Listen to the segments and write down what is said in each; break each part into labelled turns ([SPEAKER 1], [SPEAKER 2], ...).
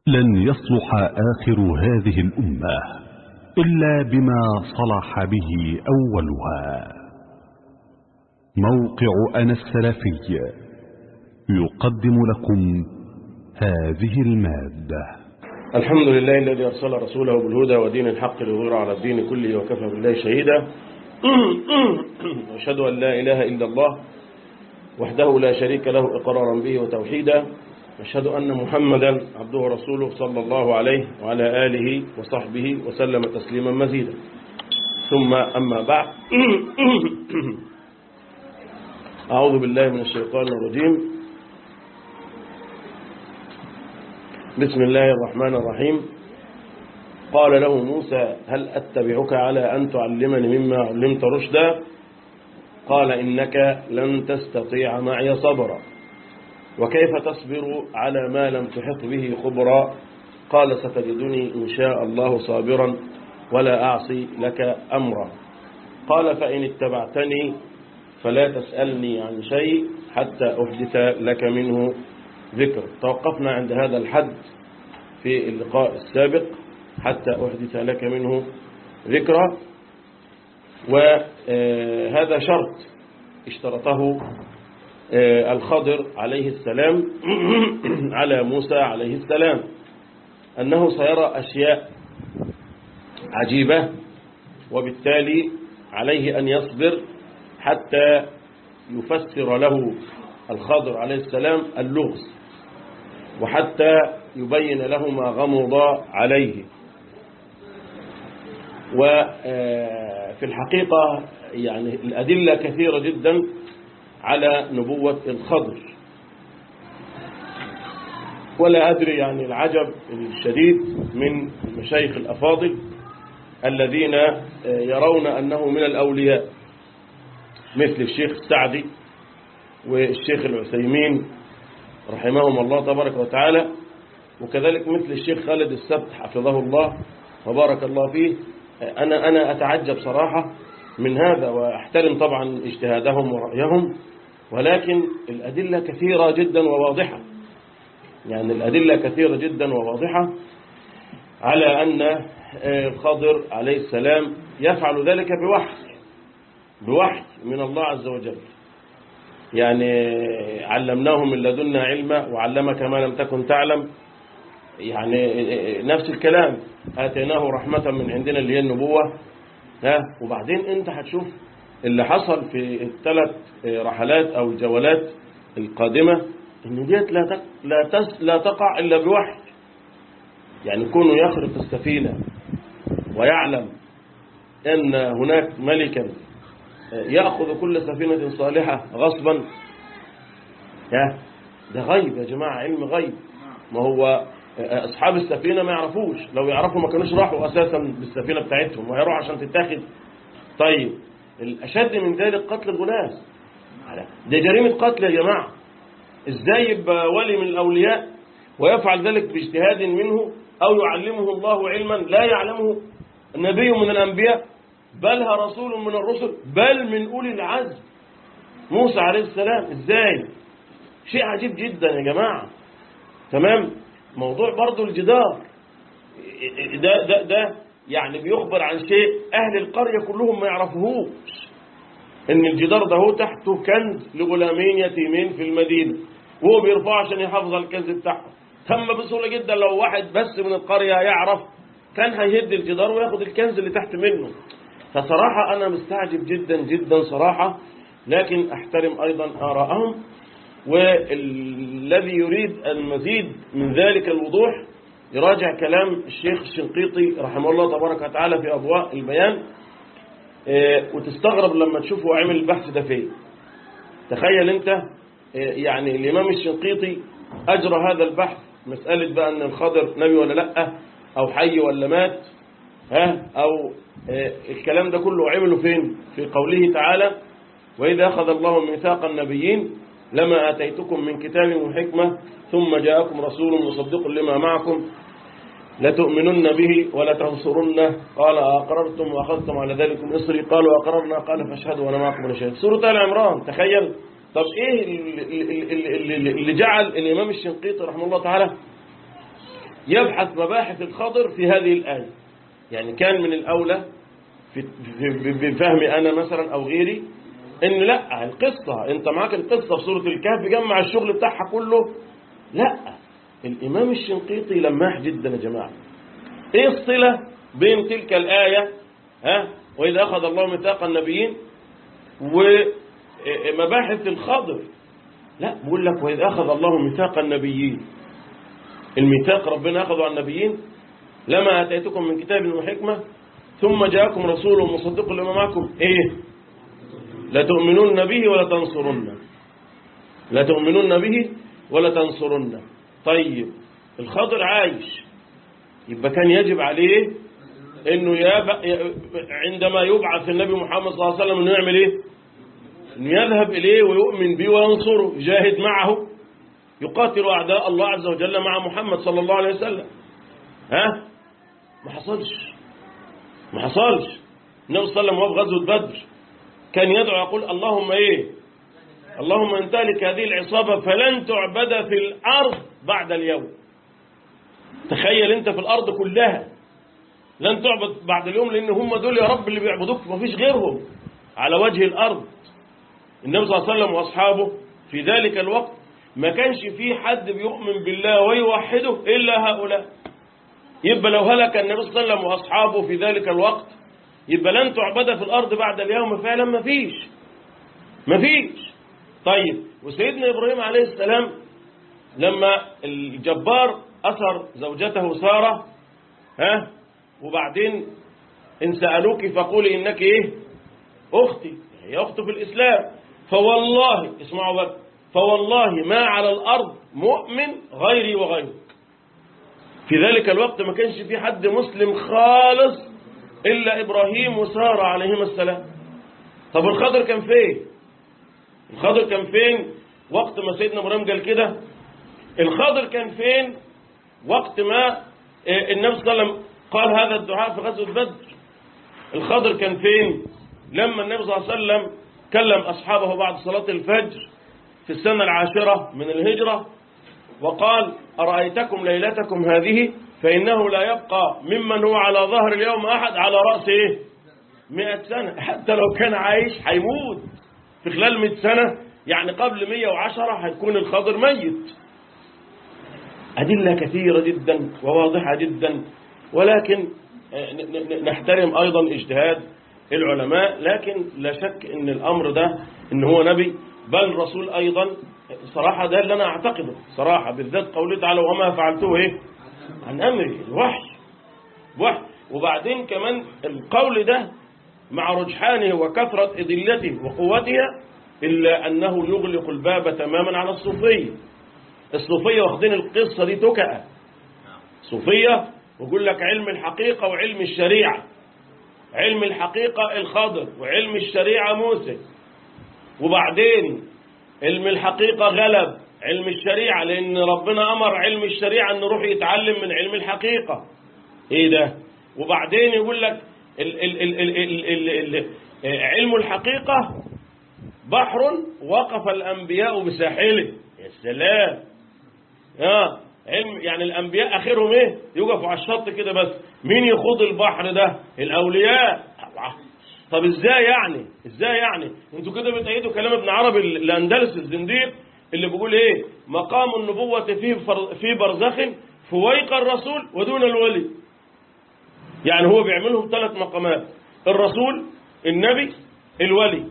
[SPEAKER 1] لن يصلح آخر هذه الأمة إلا بما صلح به أولها موقع أنا السلفي يقدم لكم هذه المادة
[SPEAKER 2] الحمد لله الذي أرسل رسوله بالهدى ودين الحق ليظهر على الدين كله وكفى بالله شهيدا وأشهد أن لا إله إلا الله وحده لا شريك له إقرارا به وتوحيدا أشهد أن محمدا عبده ورسوله صلى الله عليه وعلى آله وصحبه وسلم تسليما مزيدا ثم أما بعد أعوذ بالله من الشيطان الرجيم بسم الله الرحمن الرحيم قال له موسى هل أتبعك على أن تعلمني مما علمت رشدا قال إنك لن تستطيع معي صبرا وكيف تصبر على ما لم تحط به خبرا قال ستجدني إن شاء الله صابرا ولا أعصي لك أمرا قال فإن اتبعتني فلا تسألني عن شيء حتى أحدث لك منه ذكر توقفنا عند هذا الحد في اللقاء السابق حتى أحدث لك منه ذكرى وهذا شرط اشترطه الخضر عليه السلام على موسى عليه السلام أنه سيرى أشياء عجيبة وبالتالي عليه أن يصبر حتى يفسر له الخضر عليه السلام اللغز وحتى يبين له ما غمض عليه وفي الحقيقة يعني الأدلة كثيرة جدا على نبوة الخضر ولا أدري يعني العجب الشديد من المشايخ الأفاضل الذين يرون أنه من الأولياء مثل الشيخ السعدي والشيخ العثيمين رحمهم الله تبارك وتعالى وكذلك مثل الشيخ خالد السبت حفظه الله وبارك الله فيه أنا أنا أتعجب صراحة من هذا وأحترم طبعا اجتهادهم ورأيهم ولكن الأدلة كثيرة جدا وواضحة يعني الأدلة كثيرة جدا وواضحة على أن الخضر عليه السلام يفعل ذلك بوحي بوحي من الله عز وجل يعني علمناه من لدنا علما وعلمك ما لم تكن تعلم يعني نفس الكلام آتيناه رحمة من عندنا اللي هي النبوة ها وبعدين انت هتشوف اللي حصل في الثلاث رحلات او الجولات القادمة ان ديت لا تق... لا, تس... لا تقع الا بوحي يعني كونه يخرق السفينة ويعلم ان هناك ملكا يأخذ كل سفينة صالحة غصبا يا ده غيب يا جماعة علم غيب ما هو أصحاب السفينة ما يعرفوش لو يعرفوا ما كانوش راحوا أساسا بالسفينة بتاعتهم وهيروحوا عشان تتاخد طيب الأشد من ذلك قتل الغلاس ده جريمة قتل يا جماعة إزاي يبقى ولي من الأولياء ويفعل ذلك باجتهاد منه أو يعلمه الله علما لا يعلمه نبي من الأنبياء بل رسول من الرسل بل من أولي العزم موسى عليه السلام إزاي شيء عجيب جدا يا جماعة تمام موضوع برضو الجدار ده, ده, ده يعني بيخبر عن شيء أهل القرية كلهم ما يعرفوهوش إن الجدار ده هو تحته كنز لغلامين يتيمين في المدينة وهو بيرفعه عشان يحافظ على الكنز بتاعه تم بسهولة جدا لو واحد بس من القرية يعرف كان هيهد الجدار وياخد الكنز اللي تحت منه فصراحة أنا مستعجب جدا جدا صراحة لكن أحترم أيضا آراءهم والذي يريد المزيد من ذلك الوضوح يراجع كلام الشيخ الشنقيطي رحمه الله تبارك وتعالى في أضواء البيان وتستغرب لما تشوفه عمل البحث ده فين تخيل انت يعني الإمام الشنقيطي أجرى هذا البحث مسألة بقى أن الخضر نبي ولا لأ أو حي ولا مات ها أو الكلام ده كله عمله فين في قوله تعالى وإذا أخذ الله ميثاق النبيين لما آتيتكم من كتاب وحكمة ثم جاءكم رسول مصدق لما معكم لتؤمنن به ولا تنصرنه قال أقررتم وأخذتم على ذلكم إصري قالوا أقررنا قال فاشهدوا وأنا معكم ولا شهد سورة آل عمران تخيل طب إيه اللي, اللي, اللي جعل الإمام الشنقيطي رحمه الله تعالى يبحث مباحث الخضر في هذه الآية يعني كان من الأولى في في- بفهمي أنا مثلا أو غيري إن لا القصة أنت معاك القصة في سورة الكهف جمع الشغل بتاعها كله لا الإمام الشنقيطي لماح جدا يا جماعة إيه الصلة بين تلك الآية ها وإذا أخذ الله ميثاق النبيين ومباحث الخضر لا بقول لك وإذا أخذ الله ميثاق النبيين الميثاق ربنا أخذه على النبيين لما أتيتكم من كتاب وحكمة ثم جاءكم رسول مصدق لما معكم إيه لتؤمنون به ولا تنصرن لتؤمنون به ولا تنصرن طيب الخضر عايش يبقى كان يجب عليه انه ياب... عندما يبعث النبي محمد صلى الله عليه وسلم انه يعمل ايه انه يذهب اليه ويؤمن به وينصره يجاهد معه يقاتل اعداء الله عز وجل مع محمد صلى الله عليه وسلم ها ما حصلش ما حصلش النبي صلى الله عليه وسلم وهو في غزوه بدر كان يدعو يقول اللهم ايه اللهم ان تهلك هذه العصابه فلن تعبد في الارض بعد اليوم تخيل انت في الارض كلها لن تعبد بعد اليوم لان هم دول يا رب اللي بيعبدوك مفيش غيرهم على وجه الارض النبي صلى الله عليه وسلم واصحابه في ذلك الوقت ما كانش في حد بيؤمن بالله ويوحده الا هؤلاء يبقى لو هلك النبي صلى الله عليه وسلم واصحابه في ذلك الوقت يبقى لن تعبد في الارض بعد اليوم فعلا ما فيش ما فيش طيب وسيدنا ابراهيم عليه السلام لما الجبار اثر زوجته ساره ها وبعدين ان سالوك فقولي انك ايه اختي هي اخته في الاسلام فوالله اسمعوا بقى فوالله ما على الارض مؤمن غيري وغيرك في ذلك الوقت ما كانش في حد مسلم خالص إلا إبراهيم وسارة عليهما السلام طب الخضر كان فين الخضر كان فين وقت ما سيدنا إبراهيم قال كده الخضر كان فين وقت ما النبي صلى الله عليه وسلم قال هذا الدعاء في غزوة بدر الخضر كان فين لما النبي صلى الله عليه وسلم كلم أصحابه بعد صلاة الفجر في السنة العاشرة من الهجرة وقال أرأيتكم ليلتكم هذه فإنه لا يبقى ممن هو على ظهر اليوم أحد على رأس إيه مئة سنة حتى لو كان عايش هيموت في خلال مئة سنة يعني قبل مئة وعشرة هيكون الخضر ميت أدلة كثيرة جدا وواضحة جدا ولكن نحترم أيضا اجتهاد العلماء لكن لا شك ان الأمر ده ان هو نبي بل رسول أيضا صراحة ده اللي أنا أعتقده صراحة بالذات قوله تعالى وما فعلته إيه عن أمري الوحي وحي وبعدين كمان القول ده مع رجحانه وكثرة إدلته وقوتها إلا أنه يغلق الباب تماما على الصوفية الصوفية واخدين القصة دي تكأة صوفية ويقول لك علم الحقيقة وعلم الشريعة علم الحقيقة الخضر وعلم الشريعة موسى وبعدين علم الحقيقة غلب علم الشريعة لأن ربنا أمر علم الشريعة أن يروح يتعلم من علم الحقيقة إيه ده وبعدين يقول لك ال ال ال ال ال ال ال علم الحقيقة بحر وقف الأنبياء بساحله يا سلام آه علم يعني الأنبياء آخرهم إيه يقفوا على الشط كده بس مين يخوض البحر ده الأولياء طب ازاي يعني ازاي يعني انتوا كده بتأيدوا كلام ابن عربي الاندلس الزنديق اللي بيقول ايه مقام النبوة فيه في برزخ فويق الرسول ودون الولي يعني هو بيعملهم ثلاث مقامات الرسول النبي الولي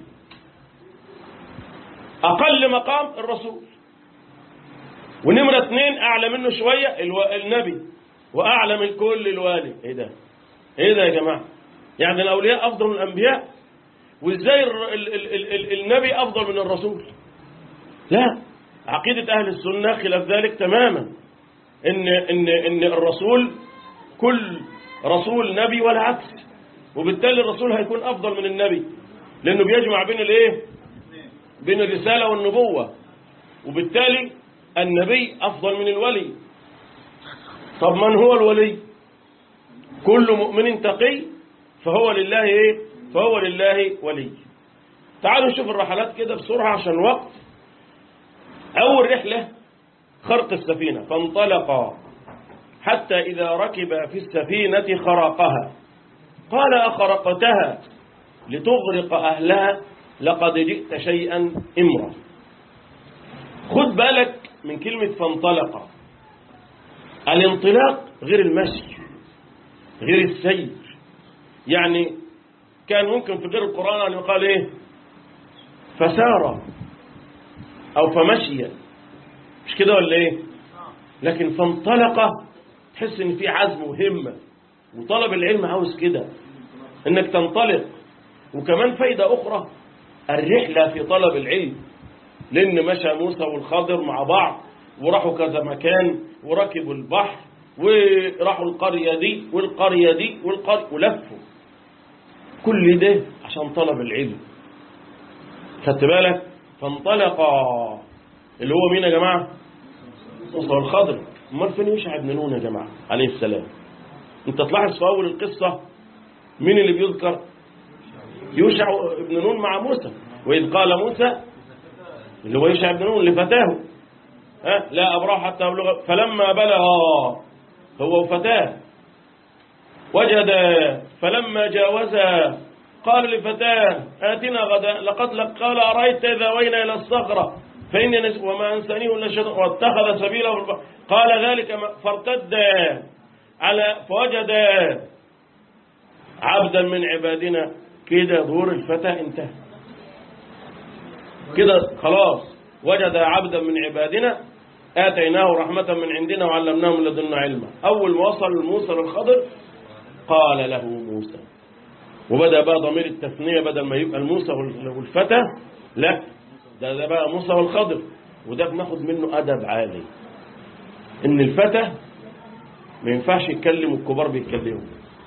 [SPEAKER 2] اقل مقام الرسول ونمرة اثنين اعلى منه شوية الو... النبي واعلى من كل الوالي ايه ده ايه ده يا جماعة يعني الأولياء أفضل من الأنبياء وإزاي ال ال ال ال النبي أفضل من الرسول لا عقيدة أهل السنة خلاف ذلك تماما إن, إن, إن الرسول كل رسول نبي ولا عكس وبالتالي الرسول هيكون أفضل من النبي لأنه بيجمع بين الإيه بين الرسالة والنبوة وبالتالي النبي أفضل من الولي طب من هو الولي كل مؤمن تقي فهو لله ايه فهو لله ولي تعالوا نشوف الرحلات كده بسرعة عشان وقت أول رحلة خرق السفينة فانطلقا حتى إذا ركب في السفينة خرقها قال أخرقتها لتغرق أهلها لقد جئت شيئا إمرا خد بالك من كلمة فانطلق الانطلاق غير المشي غير السير يعني كان ممكن في غير القرآن أن يقال إيه فسار أو فمشي مش كده ولا إيه لكن فانطلق تحس إن في عزم وهمة وطلب العلم عاوز كده إنك تنطلق وكمان فايدة أخرى الرحلة في طلب العلم لأن مشى موسى والخضر مع بعض وراحوا كذا مكان وركبوا البحر وراحوا القرية دي والقرية دي والقرية ولفوا كل ده عشان طلب العلم خدت بالك فانطلقا اللي هو مين يا جماعة موسى والخضر امال فين يوشع بن نون يا جماعة عليه السلام انت تلاحظ في اول القصة مين اللي بيذكر يوشع بن نون مع موسى وإذ قال موسى اللي هو يوشع بن نون لفتاه ها لا أبرح حتى أبلغ فلما بلغ هو وفتاه وجد فلما جاوزا قال لفتاه آتنا غدا لقد لق قال أرأيت إذا وينا إلى الصخرة فإني نس وما أنسانيه إلا الشيطان واتخذ سبيله في البحر قال ذلك فارتد على فوجد عبدا من عبادنا كده دور الفتى انتهى كده خلاص وجد عبدا من عبادنا آتيناه رحمة من عندنا وعلمناه من لدنا علما أول ما وصل موسى للخضر قال له موسى وبدأ بقى ضمير التثنية بدل ما يبقى الموسى والفتى لا ده, ده بقى موسى والخضر وده بناخد منه أدب عالي إن الفتى ما ينفعش يتكلم والكبار بيتكلموا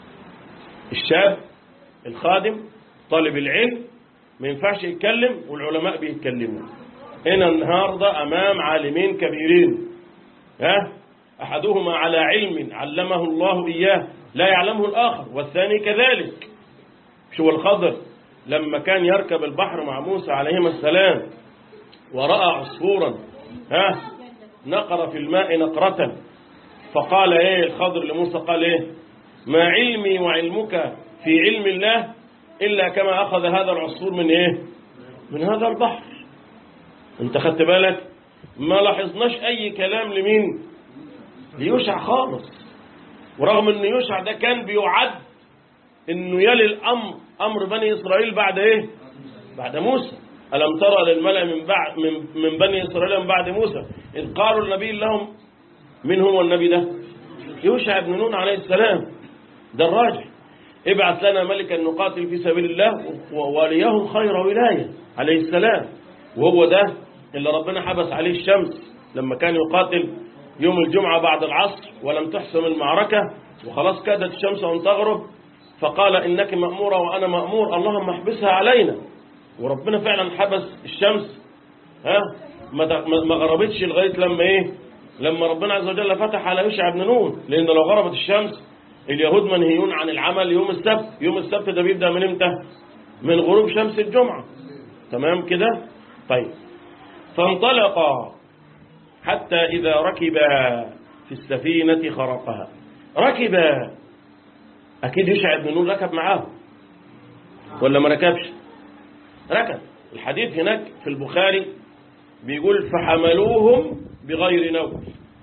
[SPEAKER 2] الشاب الخادم طالب العلم ما ينفعش يتكلم والعلماء بيتكلموا هنا النهاردة أمام عالمين كبيرين ها أحدهما على علم علمه الله إياه لا يعلمه الآخر والثاني كذلك شو الخضر لما كان يركب البحر مع موسى عليهما السلام ورأى عصفورا ها نقر في الماء نقرة فقال ايه الخضر لموسى قال ايه ما علمي وعلمك في علم الله إلا كما أخذ هذا العصفور من إيه من هذا البحر انت خدت بالك ما لاحظناش أي كلام لمين ليوشع خالص ورغم أن يوشع ده كان بيعد أنه يلي الأمر أمر بني إسرائيل بعد إيه بعد موسى ألم ترى للملأ من, بعد من, من بني إسرائيل من بعد موسى إذ قالوا النبي لهم من هو النبي ده يوشع بن نون عليه السلام ده الراجح ابعث لنا ملكا نقاتل في سبيل الله ووليه خير ولاية عليه السلام وهو ده اللي ربنا حبس عليه الشمس لما كان يقاتل يوم الجمعة بعد العصر ولم تحسم المعركة وخلاص كادت الشمس أن تغرب فقال إنك مأمورة وأنا مأمور اللهم احبسها علينا وربنا فعلا حبس الشمس ها ما غربتش لغاية لما إيه لما ربنا عز وجل فتح على يوشع بن نون لأن لو غربت الشمس اليهود منهيون عن العمل يوم السبت يوم السبت ده بيبدأ من امتى من غروب شمس الجمعة تمام كده طيب فانطلقا حتى إذا ركبا في السفينة خرقها ركبا أكيد يشع بن نون ركب معاه ولا ما ركبش ركب الحديث هناك في البخاري بيقول فحملوهم بغير نوم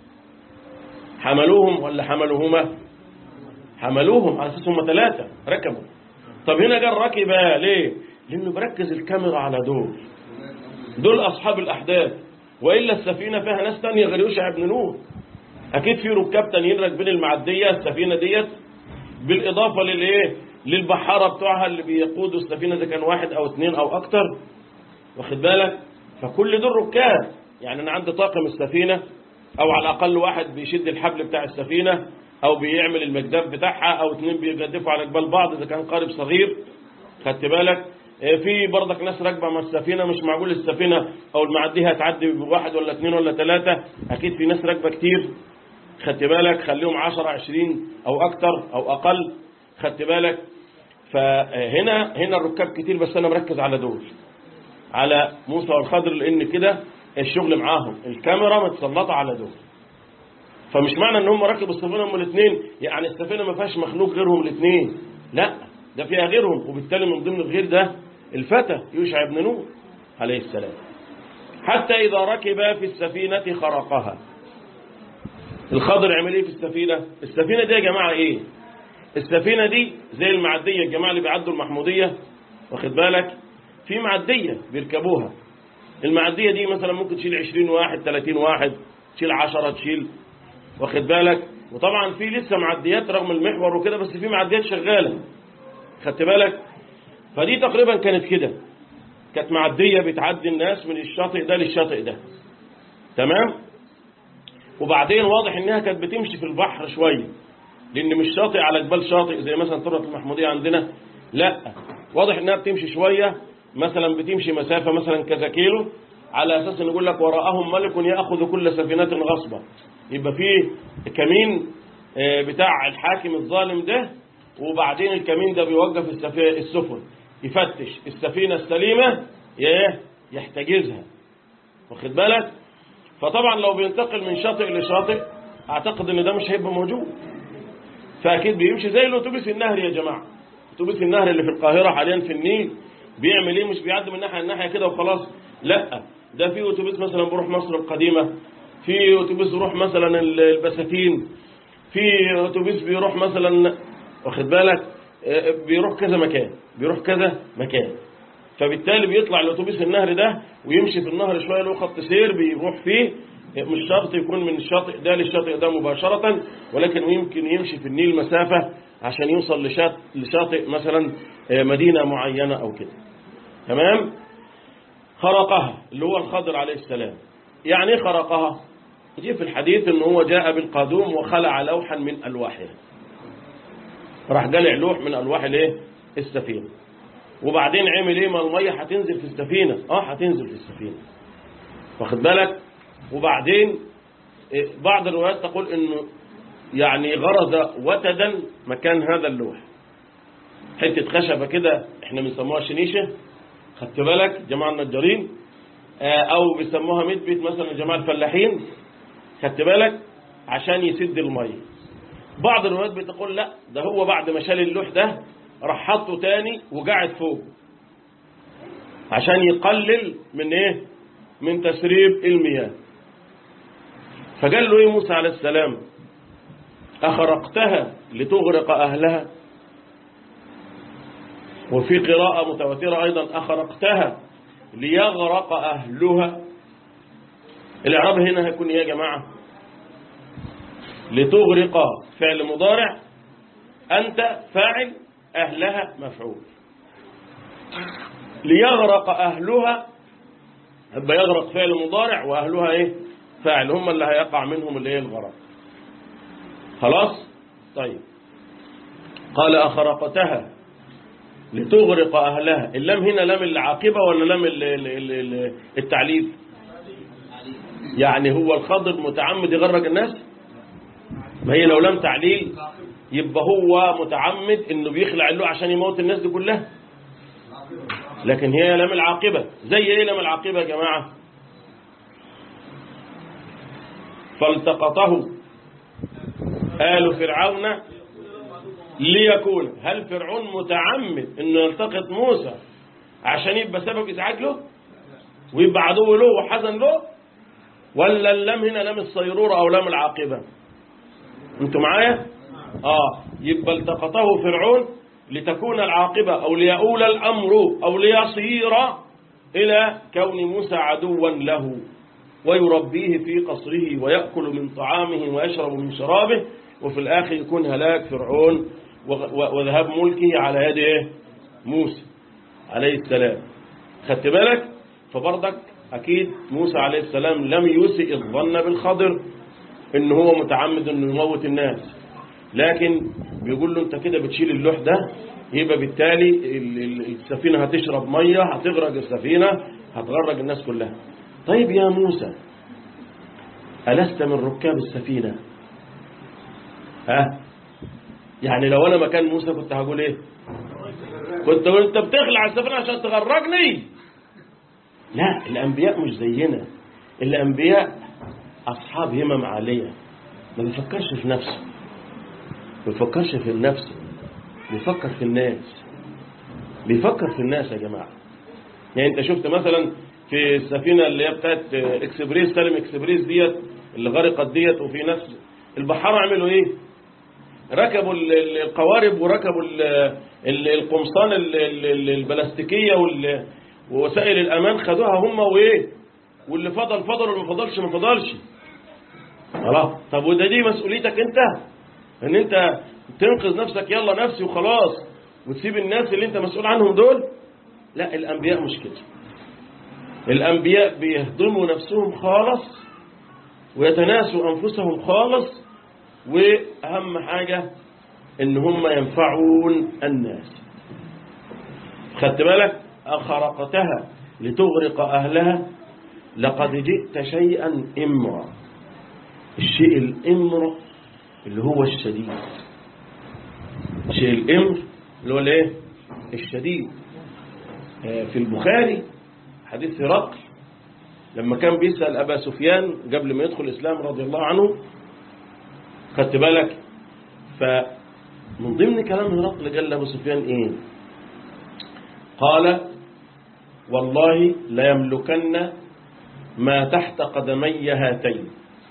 [SPEAKER 2] حملوهم ولا حملوهما حملوهم على اساس هم ثلاثة ركبوا طب هنا قال ركبا ليه لانه بركز الكاميرا على دول دول اصحاب الاحداث والا السفينه فيها ناس تانية غير يوشع بن نون اكيد في ركاب تانيين راكبين المعديه السفينه ديت بالاضافه للايه للبحاره بتوعها اللي بيقودوا السفينه اذا كان واحد او اثنين او اكتر واخد بالك فكل دول ركاب يعني انا عندي طاقم السفينه او على الاقل واحد بيشد الحبل بتاع السفينه او بيعمل المجدف بتاعها او اثنين بيجدفوا على جبال بعض اذا كان قارب صغير خدت بالك في برضك ناس راكبه مع السفينه مش معقول السفينه او المعديه هتعدي بواحد ولا اثنين ولا ثلاثه اكيد في ناس راكبه كتير خدت بالك خليهم 10 20 او اكتر او اقل خدت بالك فهنا هنا الركاب كتير بس انا مركز على دول على موسى والخضر لان كده الشغل معاهم الكاميرا متسلطه على دول فمش معنى ان هم ركبوا السفينه هم الاثنين يعني السفينه ما فيهاش مخلوق غيرهم الاثنين لا ده فيها غيرهم وبالتالي من ضمن الغير ده الفتى يوشع بن نون عليه السلام حتى اذا ركب في السفينه خرقها الخضر عمل ايه في السفينه السفينه دي يا جماعه ايه السفينه دي زي المعديه الجماعه اللي بيعدوا المحموديه واخد بالك في معديه بيركبوها المعديه دي مثلا ممكن تشيل 20 واحد 30 واحد تشيل 10 تشيل واخد بالك وطبعا في لسه معديات رغم المحور وكده بس في معديات شغاله خدت بالك فدي تقريبا كانت كده كانت معديه بتعدي الناس من الشاطئ ده للشاطئ ده تمام وبعدين واضح انها كانت بتمشي في البحر شويه لان مش شاطئ على جبال شاطئ زي مثلا طرة المحموديه عندنا لا واضح انها بتمشي شويه مثلا بتمشي مسافه مثلا كذا كيلو على اساس ان يقول لك وراءهم ملك ياخذ كل سفينه غصبا يبقى في كمين آه، بتاع الحاكم الظالم ده وبعدين الكمين ده بيوقف السفي- السفن يفتش السفينه السليمه ايه يحتجزها واخد بالك فطبعا لو بينتقل من شاطئ لشاطئ اعتقد ان ده مش هيبقى موجود فاكيد بيمشي زي الاتوبيس النهري يا جماعه اتوبيس النهر اللي في القاهره حاليا في النيل بيعمل ايه مش بيعدي من ناحيه لناحيه كده وخلاص لا ده في اتوبيس مثلا بيروح مصر القديمه في اتوبيس بيروح مثلا البساتين في اتوبيس بيروح مثلا واخد بالك آه، بيروح كذا مكان بيروح كذا مكان فبالتالي بيطلع الاتوبيس النهر ده ويمشي في النهر شويه له خط سير بيروح فيه مش شرط يكون من الشاطئ ده للشاطئ ده مباشرة ولكن يمكن يمشي في النيل مسافة عشان يوصل لشاطئ, لشاطئ مثلا آه، مدينة معينة أو كده تمام خرقها اللي هو الخضر عليه السلام يعني ايه خرقها يجي في الحديث ان هو جاء بالقادوم وخلع لوحا من ألواحها راح جلع لوح من ألواح الايه السفينة وبعدين عمل ايه ما المية هتنزل في السفينة اه هتنزل في السفينة واخد بالك وبعدين إيه، بعض الروايات تقول انه يعني غرز وتدا مكان هذا اللوح حتة خشبة كده احنا بنسموها شنيشة خدت بالك جماعة النجارين آه، او بيسموها مدبت مثلا جماعة الفلاحين خدت بالك عشان يسد المية بعض الروايات بتقول لا ده هو بعد ما شال اللوح ده راح حطه تاني وقعد فوق عشان يقلل من ايه من تسريب المياه فقال له ايه موسى عليه السلام أخرقتها لتغرق أهلها وفي قراءة متواترة أيضا أخرقتها ليغرق أهلها الإعراب هنا هيكون إيه يا جماعة لتغرق فعل مضارع أنت فاعل أهلها مفعول ليغرق أهلها يبقى يغرق فعل مضارع وأهلها إيه فاعل هم اللي هيقع منهم اللي هي الغرق خلاص طيب قال أخرقتها لتغرق أهلها اللام هنا لام العاقبة ولا لام ال- ال- ال- ال- التعليل يعني هو الخضر متعمد يغرق الناس ما هي لو لم تعليل يبقى هو متعمد انه بيخلع له عشان يموت الناس دي كلها لكن هي لام العاقبة زي ايه لام العاقبة يا جماعة فالتقطه آل فرعون ليكون هل فرعون متعمد انه يلتقط موسى عشان يبقى سبب ازعاج له ويبقى عدو له وحزن له ولا اللام هنا لام الصيرورة او لام العاقبة انتوا معايا اه يبقى التقطه فرعون لتكون العاقبة او ليؤول الامر او ليصير الى كون موسى عدوا له ويربيه في قصره ويأكل من طعامه ويشرب من شرابه وفي الآخر يكون هلاك فرعون وغ- و- وذهاب ملكه على يد إيه؟ موسى عليه السلام خدت بالك فبرضك أكيد موسى عليه السلام لم يسئ الظن بالخضر إن هو متعمد إنه يموت الناس لكن بيقول له أنت كده بتشيل اللوح ده يبقى بالتالي ال- ال- السفينة هتشرب مية هتغرق السفينة هتغرق الناس كلها طيب يا موسى ألست من ركاب السفينة ها يعني لو أنا مكان موسى كنت هقول إيه كنت أقول أنت بتخلع السفينة عشان تغرقني لا الأنبياء مش زينا الأنبياء أصحاب همم عالية ما بيفكرش في نفسه ما بيفكرش في النفس بيفكر في الناس بيفكر في الناس يا جماعة يعني انت شفت مثلا في السفينة اللي هي بتاعت اكسبريس سالم اكسبريس ديت اللي غرقت ديت وفي ناس البحارة عملوا ايه ركبوا ال- ال- القوارب وركبوا ال- ال- القمصان ال- ال- ال- البلاستيكية وال- ووسائل الأمان خدوها هم وإيه واللي فضل فضل واللي ما فضلش ما فضلش خلاص طب وده دي مسؤوليتك أنت ان أنت تنقذ نفسك يلا نفسي وخلاص وتسيب الناس اللي أنت مسؤول عنهم دول لا الأنبياء مش كده الأنبياء بيهضموا نفسهم خالص ويتناسوا أنفسهم خالص وأهم حاجة إن هم ينفعون الناس خدت بالك أخرقتها لتغرق أهلها لقد جئت شيئا إمرا الشيء الإمر اللي هو الشديد الشيء الإمر اللي هو الايه الشديد آه، في البخاري حديث هرقل لما كان بيسأل أبا سفيان قبل ما يدخل الإسلام رضي الله عنه خدت بالك فمن ضمن كلام هرقل قال لأبو سفيان إيه قال والله ليملكن ما تحت قدمي هاتين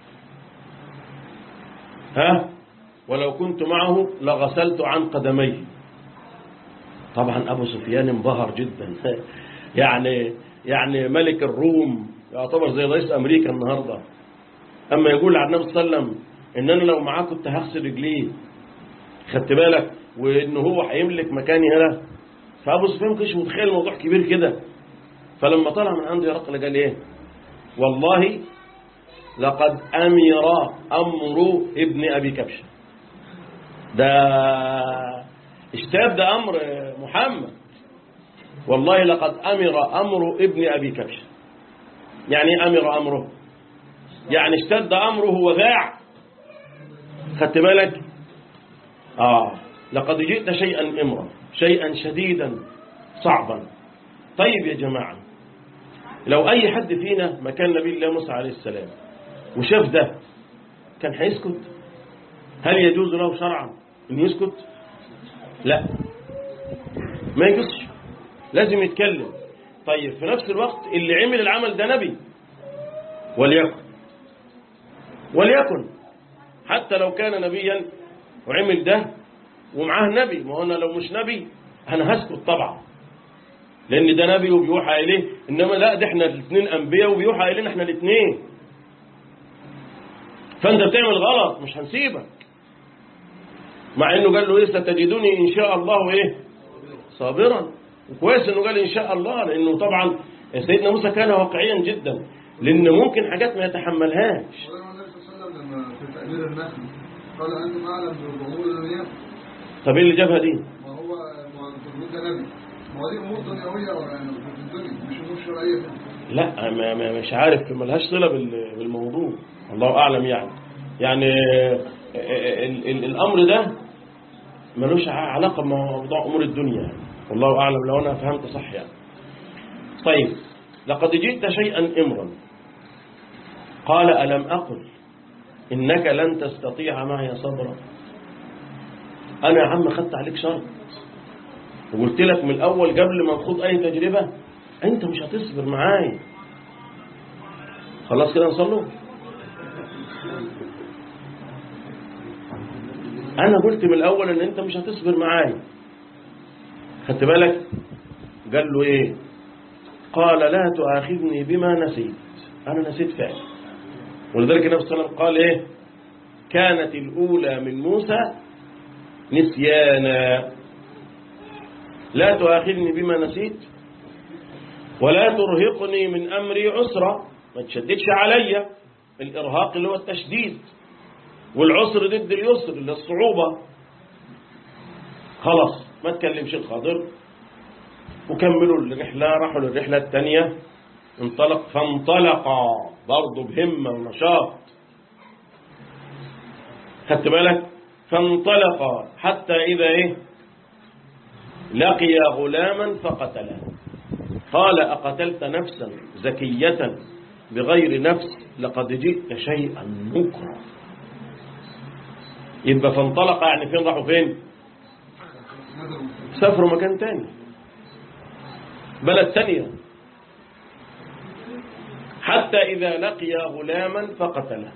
[SPEAKER 2] ها ولو كنت معه لغسلت عن قدميه طبعا أبو سفيان انبهر جدا يعني يعني ملك الروم يعتبر زي رئيس أمريكا النهاردة أما يقول على النبي صلى الله عليه وسلم إن أنا لو معاه كنت هغسل رجليه خدت بالك وإن هو هيملك مكاني هنا فأبو سفيان ما كانش متخيل الموضوع كبير كده فلما طلع من عنده هرقل قال إيه والله لقد أمر أمر ابن أبي كبشة ده اشتاب ده أمر محمد والله لقد أمر أمر ابن أبي كبشة يعني أمر أمره يعني اشتد أمره وذاع خدت بالك آه لقد جئت شيئا إمرا شيئا شديدا صعبا طيب يا جماعة لو أي حد فينا مكان نبي الله موسى عليه السلام وشاف ده كان هيسكت هل يجوز له شرعا أن يسكت لا ما يجوزش لازم يتكلم طيب في نفس الوقت اللي عمل العمل ده نبي وليكن وليكن حتى لو كان نبيا وعمل ده ومعاه نبي ما هو أنا لو مش نبي أنا هسكت طبعا لأن ده نبي وبيوحى إليه إنما لا ده إحنا الاثنين أنبياء وبيوحى إلينا إحنا الاثنين فأنت بتعمل غلط مش هنسيبك مع إنه قال له إيه ستجدوني إن شاء الله إيه صابرا وكويس إنه قال إن شاء الله لأنه طبعا سيدنا موسى كان واقعيا جدا لأن ممكن حاجات ما يتحملهاش
[SPEAKER 3] ولما النبي صلى الله عليه وسلم لما في تأمير النخل قال أنتم أعلم بظهور الأنبياء
[SPEAKER 2] طب إيه اللي جابها دي
[SPEAKER 3] ما هو ما هو المفروض ده نبي ما هو دي أمور دنيوية يعني في الدنيا مش أمور شرعية
[SPEAKER 2] لا ما ما مش عارف ملهاش صلة بال- بالموضوع الله أعلم يعني يعني ال- ال- الأمر ده ملوش ع- علاقة بموضوع أمور الدنيا يعني. والله أعلم لو أنا فهمت صح يعني طيب لقد جئت شيئا إمرا قال ألم أقل إنك لن تستطيع معي صبرا أنا يا عم خدت عليك شرط وقلت لك من الأول قبل ما نخوض أي تجربة أنت مش هتصبر معايا خلاص كده نصلوا أنا قلت من الأول إن أنت مش هتصبر معايا خدت بالك قال له إيه قال لا تؤاخذني بما نسيت أنا نسيت فعلا ولذلك النبي صلى الله عليه وسلم قال إيه كانت الأولى من موسى نسيانا لا تؤاخذني بما نسيت ولا ترهقني من أمري عسرا ما تشددش عليا الإرهاق اللي هو التشديد والعسر ضد اليسر اللي الصعوبة خلاص ما تكلمش الخضر وكملوا الرحلة راحوا للرحلة الثانية انطلق فانطلقا برضه بهمة ونشاط خدت بالك فانطلقا حتى إذا إيه لقي غلاما فقتله قال أقتلت نفسا زكية بغير نفس لقد جئت شيئا نكرا يبقى فانطلق يعني فين راحوا فين
[SPEAKER 3] نزلوا
[SPEAKER 2] سافروا مكان تاني بلد تانية حتى إذا لقي غلاما فقتله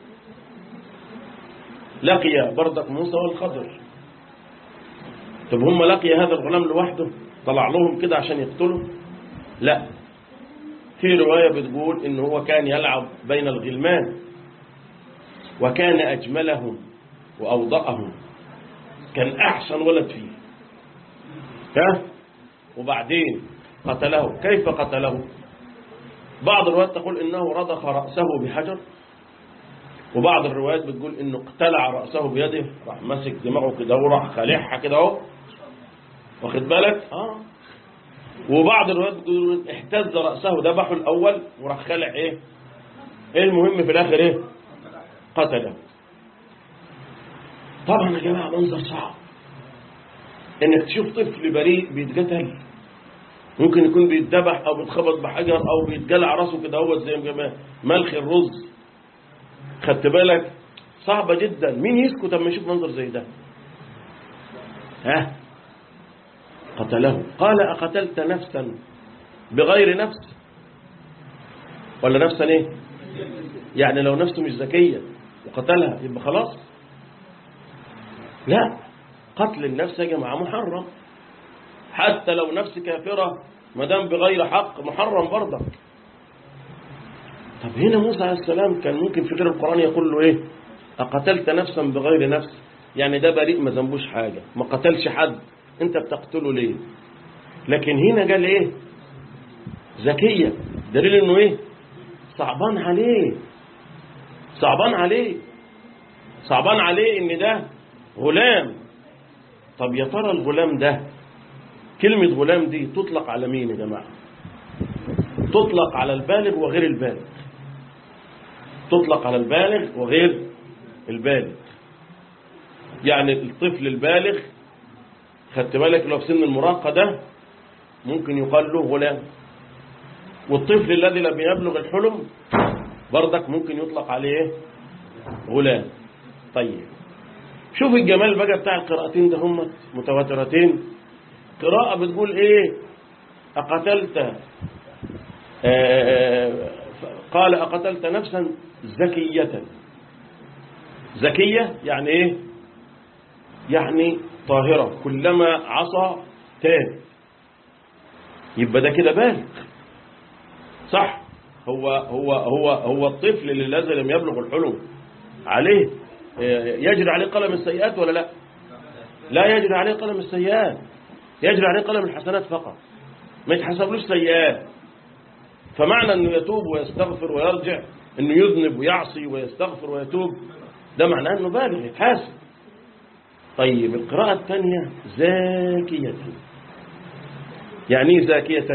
[SPEAKER 2] لقي بردك موسى والخضر طب هم لقي هذا الغلام لوحده طلع لهم كده عشان يقتله لا في رواية بتقول إن هو كان يلعب بين الغلمان وكان أجملهم وأوضأهم كان أحسن ولد فيه ها وبعدين قتله كيف قتله بعض الروايات تقول إنه رضخ رأسه بحجر وبعض الروايات بتقول إنه اقتلع رأسه بيده راح ماسك دماغه كده وراح خالعها كده اهو واخد بالك اه وبعض الروايات بتقول اهتز رأسه ذبحه الأول وراح خالع ايه ايه المهم في الآخر ايه قتله طبعا يا جماعة منظر صعب انك تشوف طفل بريء بيتقتل ممكن يكون بيتذبح او بيتخبط بحجر او بيتجلع راسه كده هو زي ما ملخ الرز خدت بالك صعبة جدا مين يسكت اما يشوف منظر زي ده ها قتله قال أقتلت نفسا بغير نفس ولا نفسا ايه يعني لو نفسه مش ذكية وقتلها يبقى خلاص لا قتل النفس يا جماعة محرم حتى لو نفس كافرة ما دام بغير حق محرم برضك طب هنا موسى عليه السلام كان ممكن في غير القرآن يقول له ايه أقتلت نفسا بغير نفس يعني ده بريء ما ذنبوش حاجة ما قتلش حد انت بتقتله ليه لكن هنا قال ايه ذكية دليل انه ايه صعبان عليه صعبان عليه صعبان عليه ان ده غلام طب يا ترى الغلام ده كلمة غلام دي تطلق على مين يا جماعة تطلق على البالغ وغير البالغ تطلق على البالغ وغير البالغ يعني الطفل البالغ خدت بالك لو في سن المراهقة ده ممكن يقال له غلام والطفل الذي لم يبلغ الحلم برضك ممكن يطلق عليه غلام طيب شوف الجمال بقى بتاع القراءتين ده هم متواترتين قراءة بتقول ايه أقتلت آه قال أقتلت نفسا زكية زكية يعني ايه يعني طاهرة كلما عصى تاب يبقى ده كده بالغ صح هو هو هو هو الطفل اللي الذي لم يبلغ الحلم عليه يجري عليه قلم السيئات ولا لا لا يجري عليه قلم السيئات يجري عليه قلم الحسنات فقط ما يتحسبلوش سيئات فمعنى انه يتوب ويستغفر ويرجع انه يذنب ويعصي ويستغفر ويتوب ده معناه انه بالغ يتحاسب طيب القراءة الثانية زاكية يعني ايه زاكية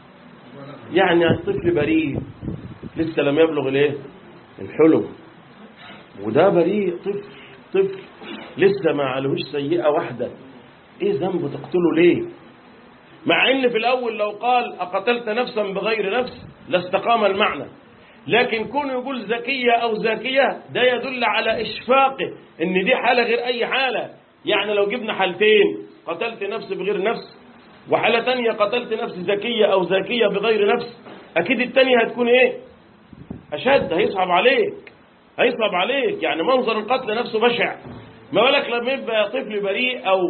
[SPEAKER 2] يعني الطفل بريء لسه لم يبلغ الايه الحلم وده بريء طفل طفل لسه ما عليهوش سيئة واحدة ايه ذنبه تقتله ليه مع ان في الاول لو قال اقتلت نفسا بغير نفس لاستقام المعنى لكن كونه يقول زكية او زاكية ده يدل على اشفاقه ان دي حالة غير اي حالة يعني لو جبنا حالتين قتلت نفس بغير نفس وحالة تانية قتلت نفس زكية او زاكية بغير نفس اكيد التانية هتكون ايه اشد هيصعب عليك هيصعب عليك يعني منظر القتل نفسه بشع ما بالك لما يبقى طفل بريء او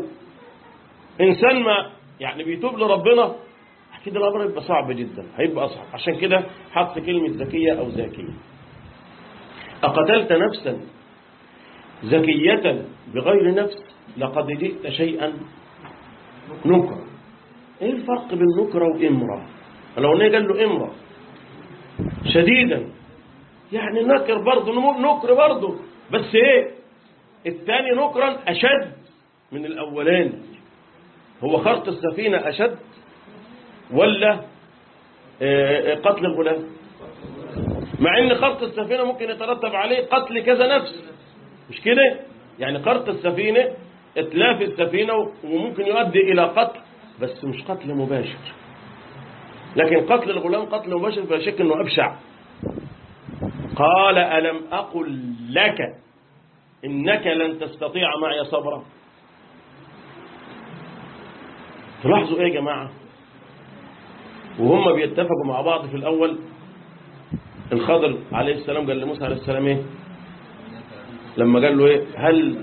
[SPEAKER 2] انسان ما يعني بيتوب لربنا اكيد الامر يبقى صعب جدا هيبقى اصعب عشان كده حط كلمة زكية او زاكية اقتلت نفسا زكية بغير نفس لقد جئت شيئا نكرا ايه الفرق بين نكرة وامرة لو قلنا قال له امرة شديدا يعني نكر برضه نكر برضه بس ايه الثاني نكرا اشد من الاولاني هو خرق السفينة اشد ولا قتل الغلام مع ان خرق السفينة ممكن يترتب عليه قتل كذا نفس مش كده يعني خرق السفينة اتلاف السفينة وممكن يؤدي الى قتل بس مش قتل مباشر لكن قتل الغلام قتل مباشر فلا شك انه ابشع قال ألم أقل لك إنك لن تستطيع معي صبرا تلاحظوا إيه يا جماعة وهم بيتفقوا مع بعض في الأول الخضر عليه السلام قال لموسى عليه السلام إيه لما قال له إيه هل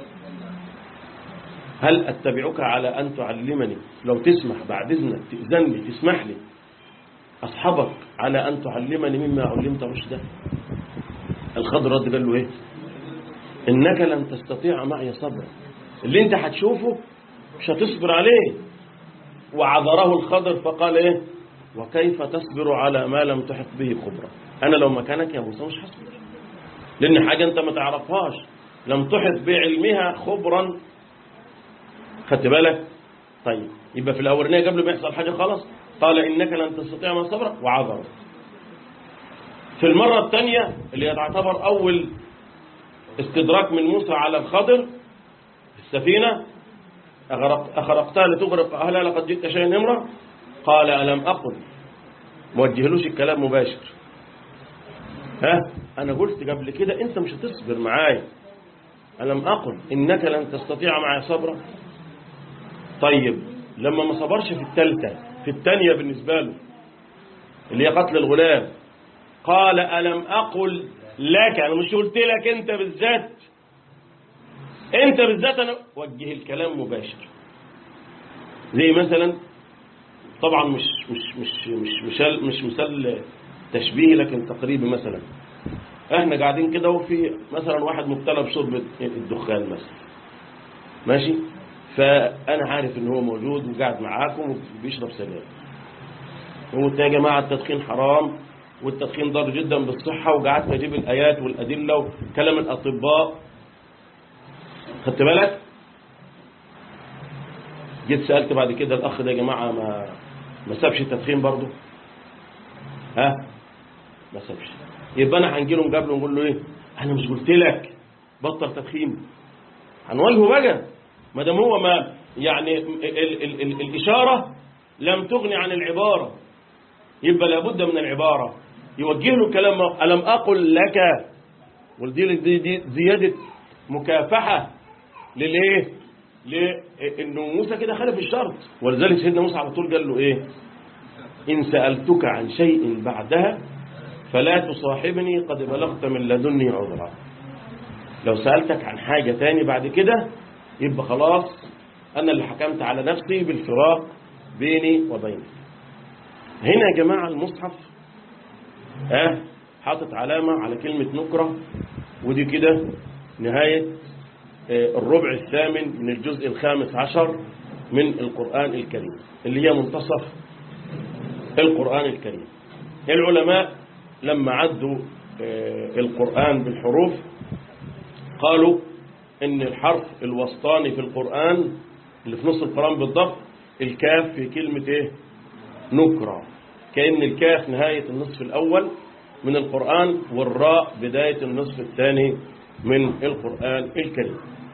[SPEAKER 2] هل أتبعك على أن تعلمني لو تسمح بعد إذنك تأذن لي تسمح لي أصحبك على أن تعلمني مما علمت رشدا الخضر رد قال له إيه إنك لن تستطيع معي صبرا اللي أنت هتشوفه مش هتصبر عليه وعذره الخضر فقال إيه وكيف تصبر على ما لم تحط به خبرا أنا لو مكانك يا موسى مش هصبر لأن حاجة أنت ما تعرفهاش لم تحط بعلمها خبرا خدت بالك طيب يبقى في الأولانية قبل ما يحصل حاجة خلاص قال إنك لن تستطيع ما صبرا وعذره في المرة الثانية اللي تعتبر أول استدراك من موسى على الخضر في السفينة أغرق أخرقتها لتغرق أهلها لقد جئت شيئا نمرة قال ألم أقل موجهلوش الكلام مباشر ها أنا قلت قبل كده أنت مش هتصبر معايا ألم أقل إنك لن تستطيع معي صبرا طيب لما ما صبرش في الثالثة في الثانية بالنسبة له اللي هي قتل الغلام قال ألم أقل لك أنا مش قلت لك أنت بالذات أنت بالذات أنا وجه الكلام مباشر زي مثلا طبعا مش مش مش مش مش مش مثال تشبيهي لكن تقريبي مثلا احنا قاعدين كده وفي مثلا واحد مبتلى بشرب الدخان مثلا ماشي فانا عارف ان هو موجود وقاعد معاكم وبيشرب سجاير وقلت يا جماعه التدخين حرام والتدخين ضار جدا بالصحه وقعدت اجيب الايات والادله وكلام الاطباء خدت بالك جيت سالت بعد كده الاخ ده يا جماعه ما ما سابش التدخين برضه ها ما سابش يبقى انا هنجي له نقابله ونقول له ايه انا مش قلت لك بطل تدخين هنواجهه بقى ما دام هو ما يعني ال ال ال الاشاره لم تغني عن العباره يبقى لابد من العباره يوجه له كلام الم اقل لك ودي دي, دي زياده مكافحه للايه لانه موسى كده خالف الشرط ولذلك سيدنا موسى على طول قال له ايه ان سالتك عن شيء بعدها فلا تصاحبني قد بلغت من لدني عذرا لو سألتك عن حاجة تاني بعد كده يبقى خلاص أنا اللي حكمت على نفسي بالفراق بيني وبينك هنا يا جماعة المصحف اه حاطط علامة على كلمة نكرة ودي كده نهاية آه الربع الثامن من الجزء الخامس عشر من القرآن الكريم اللي هي منتصف القرآن الكريم العلماء لما عدوا القرآن بالحروف قالوا ان الحرف الوسطاني في القرآن اللي في نص القرآن بالضبط الكاف في كلمة ايه نكرة كأن الكاف نهاية النصف الأول من القرآن والراء بداية النصف الثاني من القرآن الكريم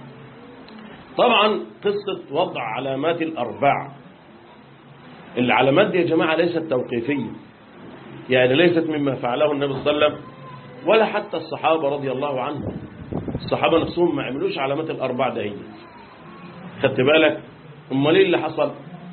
[SPEAKER 2] طبعا قصة وضع علامات الأربع العلامات دي يا جماعة ليست توقيفية يعني ليست مما فعله النبي صلى الله عليه وسلم ولا حتى الصحابة رضي الله عنهم الصحابة نفسهم ما عملوش علامات الأربع دهية خدت بالك امال ايه اللي حصل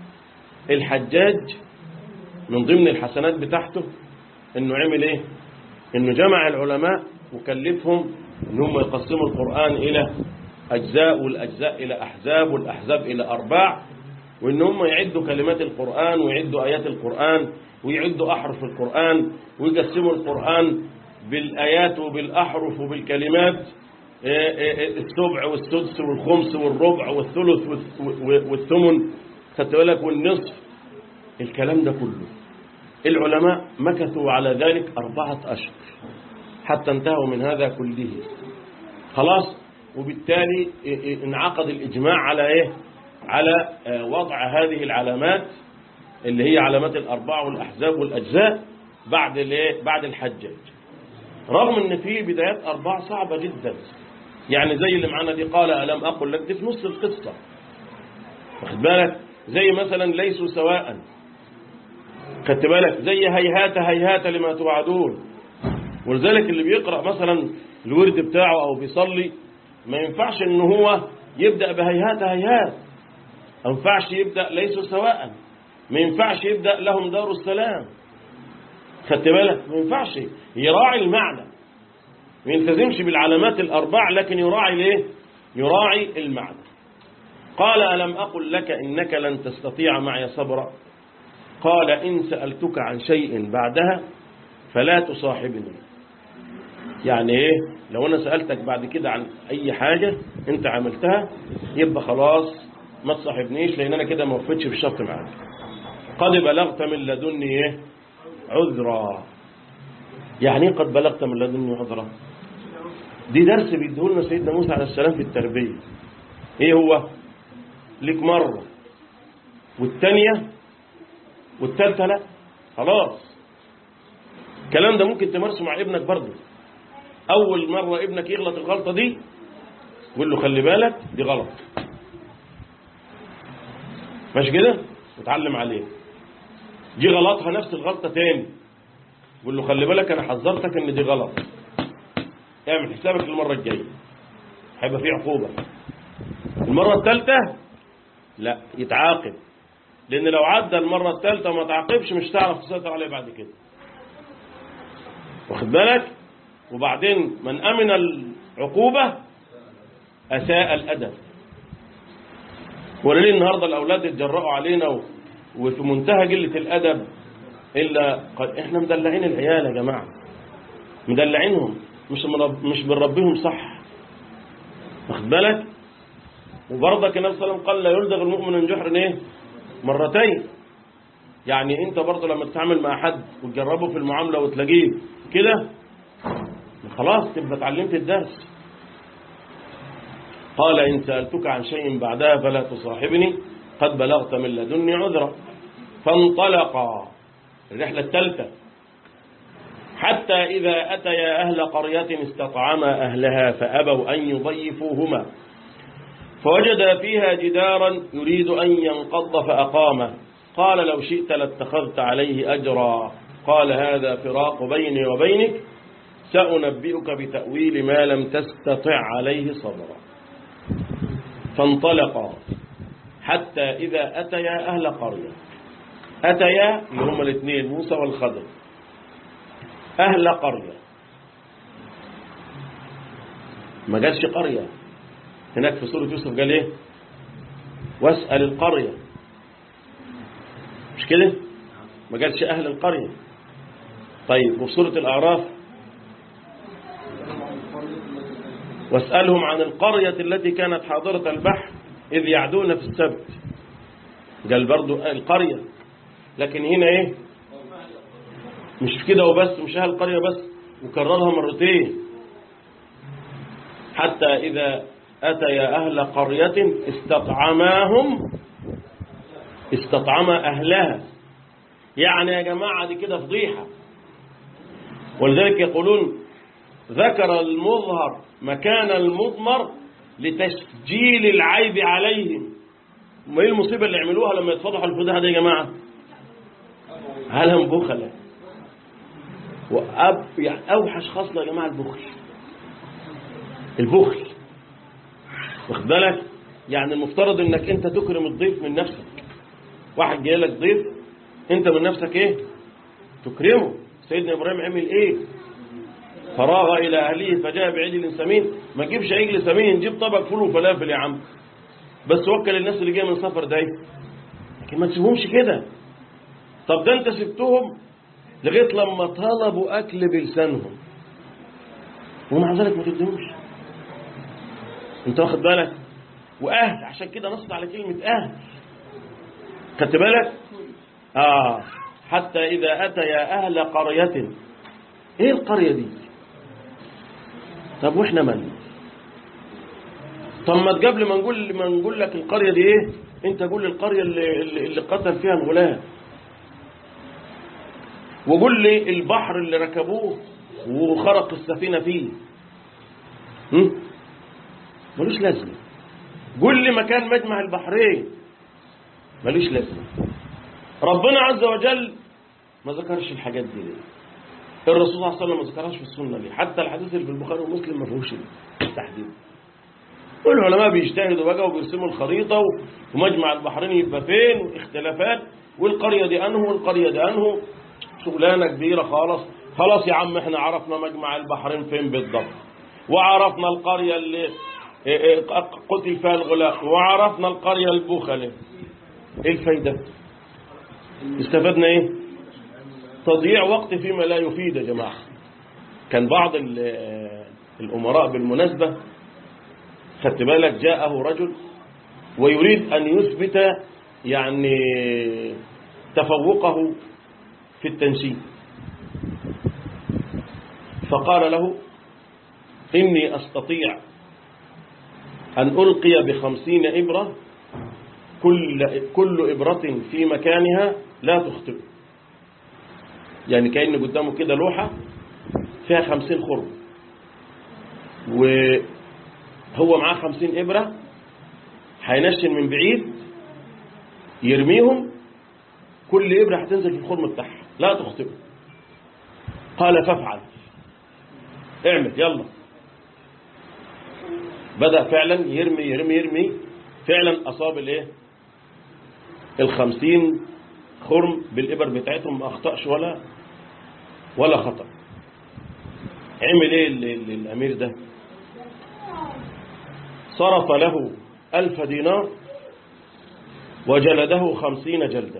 [SPEAKER 2] الحجاج من ضمن الحسنات بتاعته انه عمل ايه انه جمع العلماء وكلفهم ان هم يقسموا القرآن الى اجزاء والاجزاء الى احزاب والاحزاب الى ارباع وان هم يعدوا كلمات القرآن ويعدوا ايات القرآن ويعدوا احرف القرآن ويقسموا القرآن بالايات وبالاحرف وبالكلمات السبع والسدس والخمس والربع والثلث والثمن خدت بالك والنصف الكلام ده كله العلماء مكثوا على ذلك أربعة أشهر حتى انتهوا من هذا كله خلاص وبالتالي انعقد الإجماع على إيه على وضع هذه العلامات اللي هي علامات الأربعة والأحزاب والأجزاء بعد الايه بعد الحجاج رغم ان في بدايات أربعة صعبة جدا يعني زي اللي معانا دي قال ألم أقل لك دي في نص القصة واخد بالك زي مثلا ليسوا سواء خدت بالك زي هيهات هيهات لما توعدون ولذلك اللي بيقرأ مثلا الورد بتاعه أو بيصلي ما ينفعش ان هو يبدأ بهيهات هيهات ما ينفعش يبدأ ليسوا سواء ما ينفعش يبدأ لهم دار السلام خدت بالك ما ينفعش يراعي المعنى ما يلتزمش بالعلامات الأربع لكن يراعي ليه يراعي المعنى قال ألم أقل لك إنك لن تستطيع معي صبرا قال إن سألتك عن شيء بعدها فلا تصاحبني يعني إيه لو أنا سألتك بعد كده عن أي حاجة أنت عملتها يبقى خلاص ما تصاحبنيش لأن أنا كده ما وفيتش في الشرط معاك قد بلغت من لدني إيه عذرا يعني إيه قد بلغت من لدني عذرا دي درس بيديهولنا سيدنا موسى عليه السلام في التربية ايه هو ليك مرة والتانية والتالتة لا خلاص الكلام ده ممكن تمارسه مع ابنك برضه اول مرة ابنك يغلط الغلطة دي قول له خلي بالك دي غلط ماشي كده وتعلم عليه دي غلطها نفس الغلطة تاني قول له خلي بالك انا حذرتك ان دي غلط اعمل حسابك المرة الجاية هيبقى في عقوبة المرة الثالثة لا يتعاقب لأن لو عدى المرة الثالثة وما تعاقبش مش هتعرف تسيطر عليه بعد كده واخد بالك وبعدين من أمن العقوبة أساء الأدب وليه النهاردة الأولاد يتجرأوا علينا و- وفي منتهى قلة الأدب إلا قد إحنا مدلعين العيال يا جماعة مدلعينهم مش مرب مش بنربيهم صح واخد بالك وبرضك النبي صلى الله عليه وسلم قال لا يلدغ المؤمن من جحر ايه مرتين يعني انت برضه لما تتعامل مع حد وتجربه في المعامله وتلاقيه كده خلاص تبقى اتعلمت الدرس قال ان سالتك عن شيء بعدها فلا تصاحبني قد بلغت من لدني عذرا فانطلقا الرحله الثالثه حتى إذا أتيا أهل قرية استطعما أهلها فأبوا أن يضيفوهما فوجد فيها جدارا يريد أن ينقض فأقامه قال لو شئت لاتخذت عليه أجرا قال هذا فراق بيني وبينك سأنبئك بتأويل ما لم تستطع عليه صبرا فانطلقا حتى إذا أتيا أهل قرية أتيا اللي هما الاثنين موسى والخضر أهل قرية ما قالش قرية هناك في سورة يوسف قال إيه واسأل القرية مش كده ما قالش أهل القرية طيب وفي سورة الأعراف واسألهم عن القرية التي كانت حاضرة البحر إذ يعدون في السبت قال برضو القرية لكن هنا إيه مش كده وبس مش أهل القرية بس وكررها مرتين حتى إذا أتيا أهل قرية استطعماهم استطعما أهلها يعني يا جماعة دي كده فضيحة ولذلك يقولون ذكر المظهر مكان المضمر لتسجيل العيب عليهم ما ايه المصيبة اللي عملوها لما يتفضحوا الفضيحة دي يا جماعة هلهم بخلة وأب يعني أوحش خصلة يا جماعة البخل البخل واخد بالك يعني المفترض انك انت تكرم الضيف من نفسك واحد جاي لك ضيف انت من نفسك ايه تكرمه سيدنا ابراهيم عمل ايه فراغ الى اهله فجاء بعجل سمين ما تجيبش عجل سمين جيب طبق فول وفلافل يا عم بس وكل الناس اللي جايه من سفر ده لكن ما تسيبهمش كده طب ده انت سبتهم لغايه لما طلبوا اكل بلسانهم ومع ذلك ما تديهمش انت واخد بالك واهل عشان كده نصت على كلمه اهل خدت بالك اه حتى اذا اتيا اهل قريه ايه القريه دي طب واحنا من طب ما قبل ما نقول ما نقول لك القريه دي ايه انت قول لي القريه اللي, اللي اللي قتل فيها الغلام وقول لي البحر اللي ركبوه وخرق السفينه فيه هم؟ ملوش لازمه قول لي مكان مجمع البحرين ملوش لازمه ربنا عز وجل ما ذكرش الحاجات دي ليه الرسول صلى الله عليه وسلم ما ذكرهاش في السنه ليه حتى الحديث اللي في البخاري ومسلم ما فيهوش التحديد والعلماء بيجتهدوا بقى وبيرسموا الخريطة و- ومجمع البحرين يبقى فين واختلافات والقرية دي أنه والقرية دي أنه شغلانة كبيرة خالص خلاص يا عم احنا عرفنا مجمع البحرين فين بالضبط وعرفنا القرية اللي إيه إيه قتل فيها الغلاف وعرفنا القرية البخلة ايه الفايدة استفدنا ايه تضييع وقت فيما لا يفيد يا جماعة كان بعض ال- الأمراء بالمناسبة خدت بالك جاءه رجل ويريد أن يثبت يعني تفوقه في التنشيد فقال له إني أستطيع أن ألقي بخمسين إبرة كل, كل إبرة في مكانها لا تخطئ يعني كأن قدامه كده لوحة فيها خمسين خرم وهو معاه خمسين إبرة هينشن من بعيد يرميهم كل إبرة هتنزل في الخرم بتاعها لا تخطئ قال فافعل اعمل يلا بدأ فعلا يرمي يرمي يرمي فعلا أصاب الايه الخمسين خرم بالإبر بتاعتهم ما أخطأش ولا ولا خطأ عمل ايه ال- ال- الأمير ده صرف له ألف دينار وجلده خمسين جلدة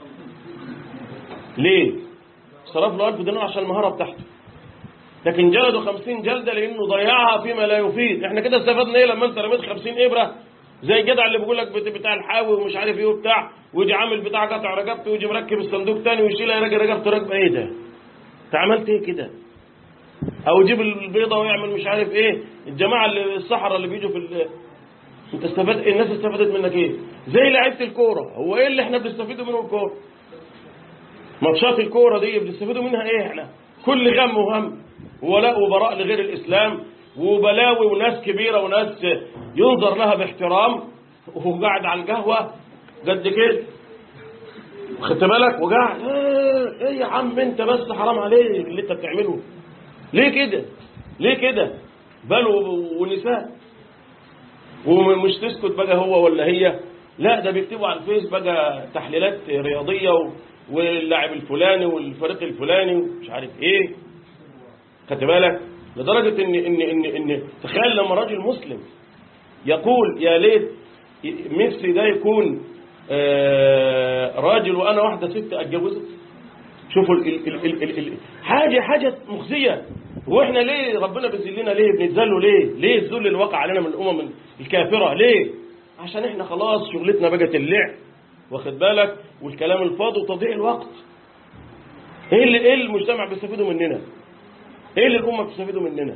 [SPEAKER 2] ليه صرف له ألف دينار عشان المهارة بتاعته لكن جلده خمسين جلدة لأنه ضيعها فيما لا يفيد احنا كده استفدنا ايه لما انت رميت خمسين إبرة زي الجدع اللي بيقول لك بت- بتاع الحاوي ومش عارف ايه وبتاع ويجي عامل بتاع قطع رقبته ويجي مركب الصندوق تاني ويشيلها يراجع رقبته رقبه ايه ده انت عملت ايه كده او يجيب البيضه ويعمل مش عارف ايه الجماعه اللي الصحراء اللي بيجوا في ال... انت استفدت الناس استفادت منك ايه زي لعيبه الكوره هو ايه اللي احنا بنستفيدوا منه الكوره ماتشات الكوره دي بنستفيدوا منها ايه احنا كل غم وهم وولاء وبراء لغير الاسلام وبلاوي وناس كبيره وناس ينظر لها باحترام وهو قاعد على القهوه قد كده خدت بالك وقاعد ايه إيه يا عم انت بس حرام عليك اللي انت بتعمله ليه كده ليه كده بل و- ونساء ومش تسكت بقى هو ولا هي لا ده بيكتبوا على الفيس بقى تحليلات رياضية و- واللاعب الفلاني والفريق الفلاني ومش عارف ايه خدت بالك لدرجة ان ان ان ان تخيل لما راجل مسلم يقول يا ليت نفسي ده يكون آه، راجل وانا واحدة ست اتجوزت شوفوا ال ال ال ال ال ال حاجة حاجة مخزية واحنا ليه ربنا بيذلنا ليه بنتذلوا ليه ليه الذل اللي وقع علينا من الامم الكافرة ليه عشان احنا خلاص شغلتنا بقت اللعب واخد بالك والكلام الفاضي وتضييع الوقت ايه اللي ايه المجتمع بيستفيدوا مننا ايه اللي الامه بتستفيدوا مننا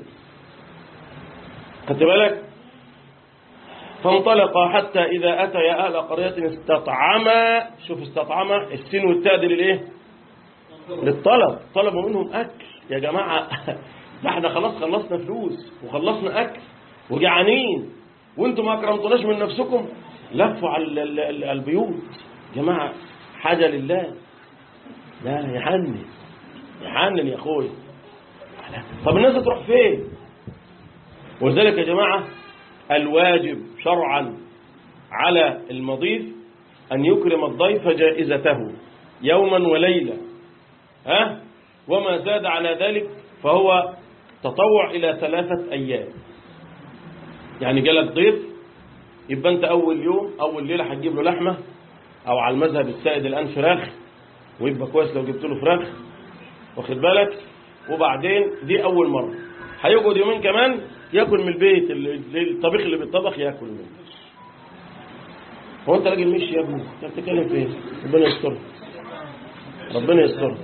[SPEAKER 2] خدت بالك فانطلق حتى إذا أتيا أهل قرية استطعما شوف استطعما السين والتاء دي للإيه للطلب طلبوا منهم أكل يا جماعة ده احنا خلاص خلصنا فلوس وخلصنا أكل وجعانين وانتم ما أكرمتوناش من نفسكم لفوا على ال- ال- ال- البيوت جماعة حاجة لله لا يحنن يحنن يا أخوي طب الناس تروح فين ولذلك يا جماعة الواجب شرعا على المضيف أن يكرم الضيف جائزته يوما وليلة ها وما زاد على ذلك فهو تطوع إلى ثلاثة أيام يعني جالك ضيف يبقى أنت أول يوم أول ليلة هتجيب له لحمة أو على المذهب السائد الآن فراخ ويبقى كويس لو جبت له فراخ واخد بالك وبعدين دي أول مرة هيقعد يومين كمان ياكل من البيت ال- الطبيخ اللي بيتطبخ ياكل منه هو انت راجل مشي يا ابني انت بتتكلم في ايه ربنا يستر ربنا يستر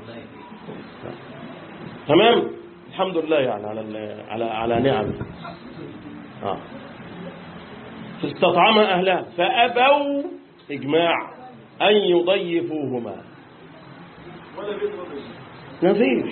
[SPEAKER 2] تمام الحمد لله يعني على ال- على على نعم اه فاستطعم اهلها فابوا اجماع ان يضيفوهما ما فيش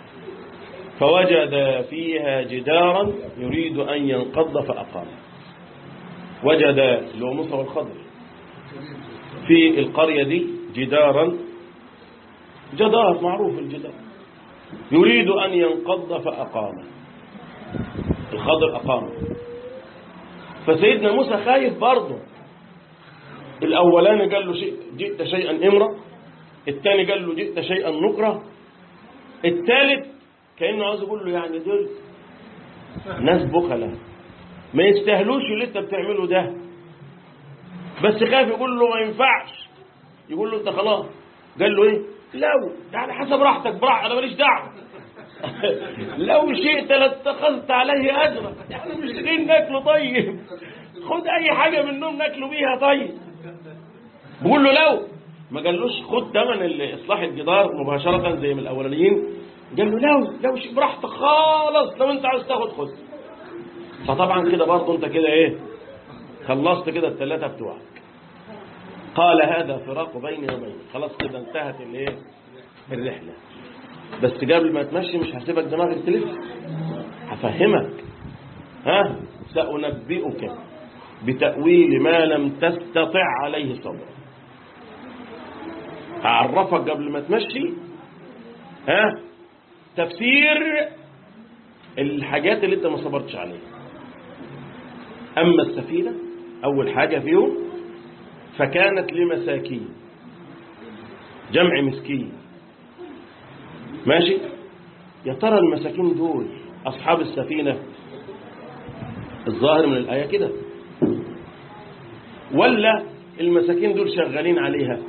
[SPEAKER 2] فوجد فيها جدارا يريد أن ينقض فأقام وجد اللي هو موسى والخضر في القرية دي جدارا جدار معروف الجدار يريد أن ينقض فأقام الخضر أقام فسيدنا موسى خايف برضه الأولاني قال له شيء جئت شيئا إمرا الثاني قال له جئت شيئا نكرا الثالث كأنه عاوز يقول له يعني دول ناس بخلة ما يستاهلوش اللي انت بتعمله ده بس خاف يقول له ما ينفعش يقول له انت خلاص قال له ايه لو يعني حسب راحتك براحة انا ماليش دعوه لو شئت لاتخذت عليه اجرا يعني مش لاقيين ناكله طيب خد اي حاجه منهم ناكله بيها طيب بقول له لو ما قالوش خد ثمن اصلاح الجدار مباشره زي من الاولانيين قال له لو لو شيء براحتك خالص لو انت عاوز تاخد خد فطبعا كده برضه انت كده ايه خلصت كده الثلاثه بتوعك قال هذا فراق بيني وبينك خلاص كده انتهت الايه الرحله بس قبل ما تمشي مش هسيبك دماغك تلف هفهمك ها سأنبئك بتأويل ما لم تستطع عليه صبرا أعرفك قبل ما تمشي ها تفسير الحاجات اللي انت ما صبرتش عليها أما السفينة أول حاجة فيهم فكانت لمساكين جمع مسكين ماشي يا ترى المساكين دول أصحاب السفينة الظاهر من الآية كده ولا المساكين دول شغالين عليها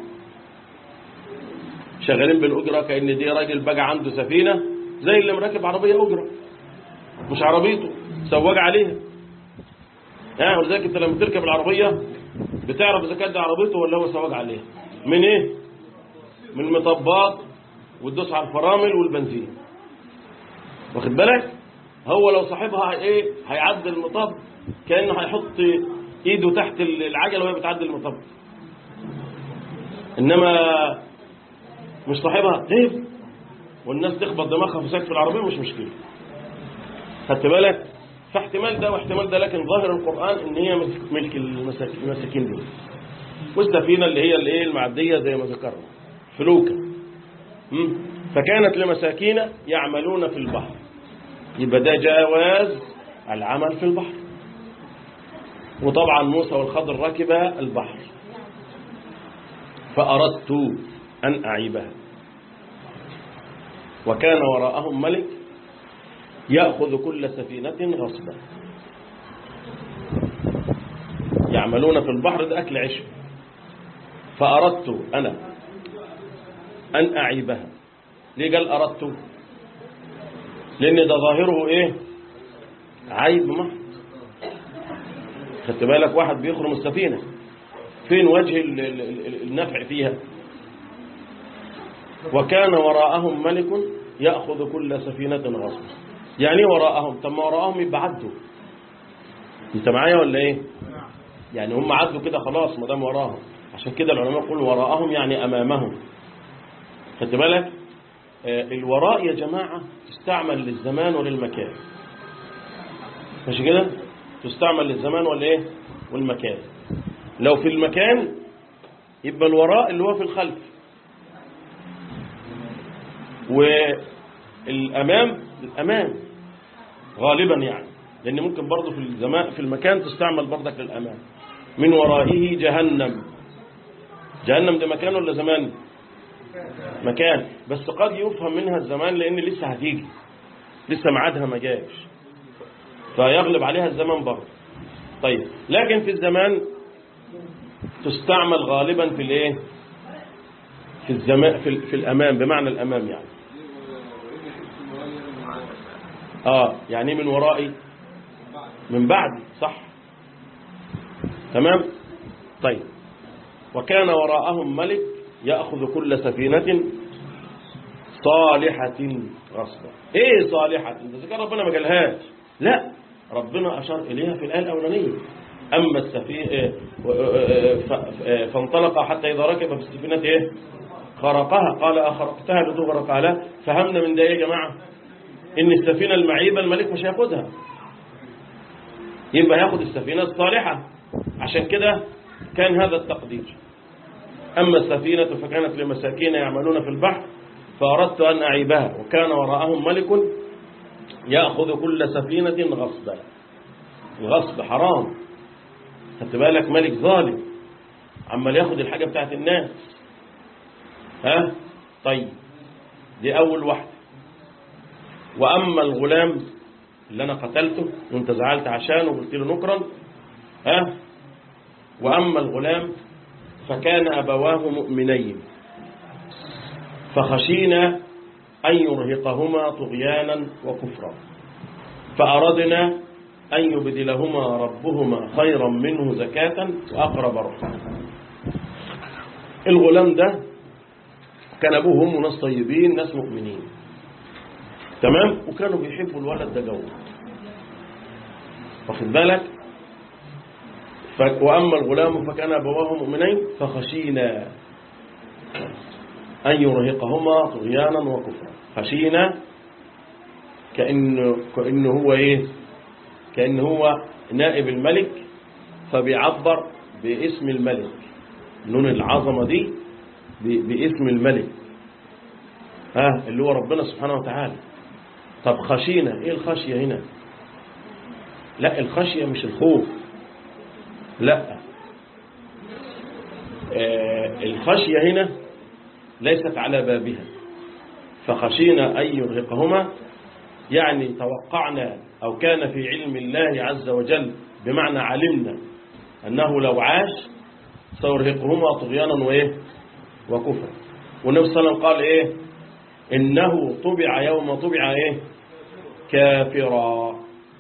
[SPEAKER 2] شغالين بالأجرة كأن دي راجل بقى عنده سفينة زي اللي مركب عربية أجرة مش عربيته سواق عليها ها ولذلك انت لما تركب العربية بتعرف إذا كانت دي عربيته ولا هو سواق عليها من إيه؟ من المطبات وتدوس على الفرامل والبنزين واخد بالك هو لو صاحبها ايه هيعدي المطب كانه هيحط ايده تحت العجله وهي بتعدي المطب انما مش صاحبها طيب والناس تخبط دماغها في سقف العربيه مش مشكله خدت بالك فاحتمال ده واحتمال ده لكن ظاهر القران ان هي ملك المساكين المساكين دول والسفينه اللي هي الايه المعديه زي ما ذكرنا فلوكه فكانت لمساكين يعملون في البحر يبقى ده جواز العمل في البحر وطبعا موسى والخضر ركبا البحر فأردت أن أعيبها وكان وراءهم ملك يأخذ كل سفينة غصبا يعملون في البحر ده أكل عشب فأردت أنا أن أعيبها ليه قال أردت لأن ده ظاهره إيه عيب محض خدت بالك واحد بيخرم السفينة فين وجه ال- ال- ال- النفع فيها وكان وراءهم ملك يأخذ كل سفينة غصبا يعني إيه وراءهم طب ما وراءهم يبقى عدوا انت معايا ولا ايه يعني هم عدوا كده خلاص ما دام وراهم عشان كده العلماء يقولوا وراءهم يعني امامهم خدت بالك آه، الوراء يا جماعة تستعمل للزمان وللمكان ماشي كده تستعمل للزمان والايه والمكان لو في المكان يبقى الوراء اللي هو في الخلف والامام الامام غالبا يعني لان ممكن برضه في الزمان في المكان تستعمل برضك للامام من ورائه جهنم جهنم ده مكان ولا زمان مكان بس قد يفهم منها الزمان لان لسه هتيجي لسه ميعادها ما جاش فيغلب عليها الزمان برضه طيب لكن في الزمان تستعمل غالبا في الايه في الزمان في, ال- في الامام بمعنى الامام يعني اه يعني من ورائي من بعد صح تمام طيب وكان وراءهم ملك يأخذ كل سفينة صالحة غصبا ايه صالحة انت ذكر ربنا ما قالهاش لا ربنا أشار إليها في الآية الأولانية أما السفينة فانطلق حتى إذا ركب في السفينة إيه خرقها قال أخرقتها لتغرق على فهمنا من ده إيه يا جماعة إن السفينة المعيبة الملك مش هياخدها يبقى ياخد السفينة الصالحة عشان كده كان هذا التقدير أما السفينة فكانت لمساكين يعملون في البحر فأردت أن أعيبها وكان وراءهم ملك يأخذ كل سفينة غصبا الغصب حرام خدت بالك ملك ظالم عمال ياخد الحاجة بتاعت الناس ها طيب دي أول واحدة وأما الغلام اللي أنا قتلته وانت زعلت عشانه وقلت له نكرا ها وأما الغلام فكان أبواه مؤمنين فخشينا أن يرهقهما طغيانا وكفرا فأردنا أن يبدلهما ربهما خيرا منه زكاة وأقرب رحمة الغلام ده كان أبوه وأمه ناس طيبين ناس مؤمنين تمام وكانوا بيحبوا الولد ده جو واخد بالك ف... وأما الغلام فكان أبواه مؤمنين فخشينا أن يرهقهما طغيانا وكفرا خشينا كأنه, كأنه هو إيه كأنه هو نائب الملك فبيعبر باسم الملك نون العظمة دي ب- باسم الملك ها اللي هو ربنا سبحانه وتعالى طب خشينا ايه الخشية هنا لا الخشية مش الخوف لا آه الخشية هنا ليست على بابها فخشينا أن يرهقهما يعني توقعنا أو كان في علم الله عز وجل بمعنى علمنا أنه لو عاش سيرهقهما طغيانا وإيه وكفرا والنبي صلى الله عليه وسلم قال إيه إنه طبع يوم طبع إيه كافرا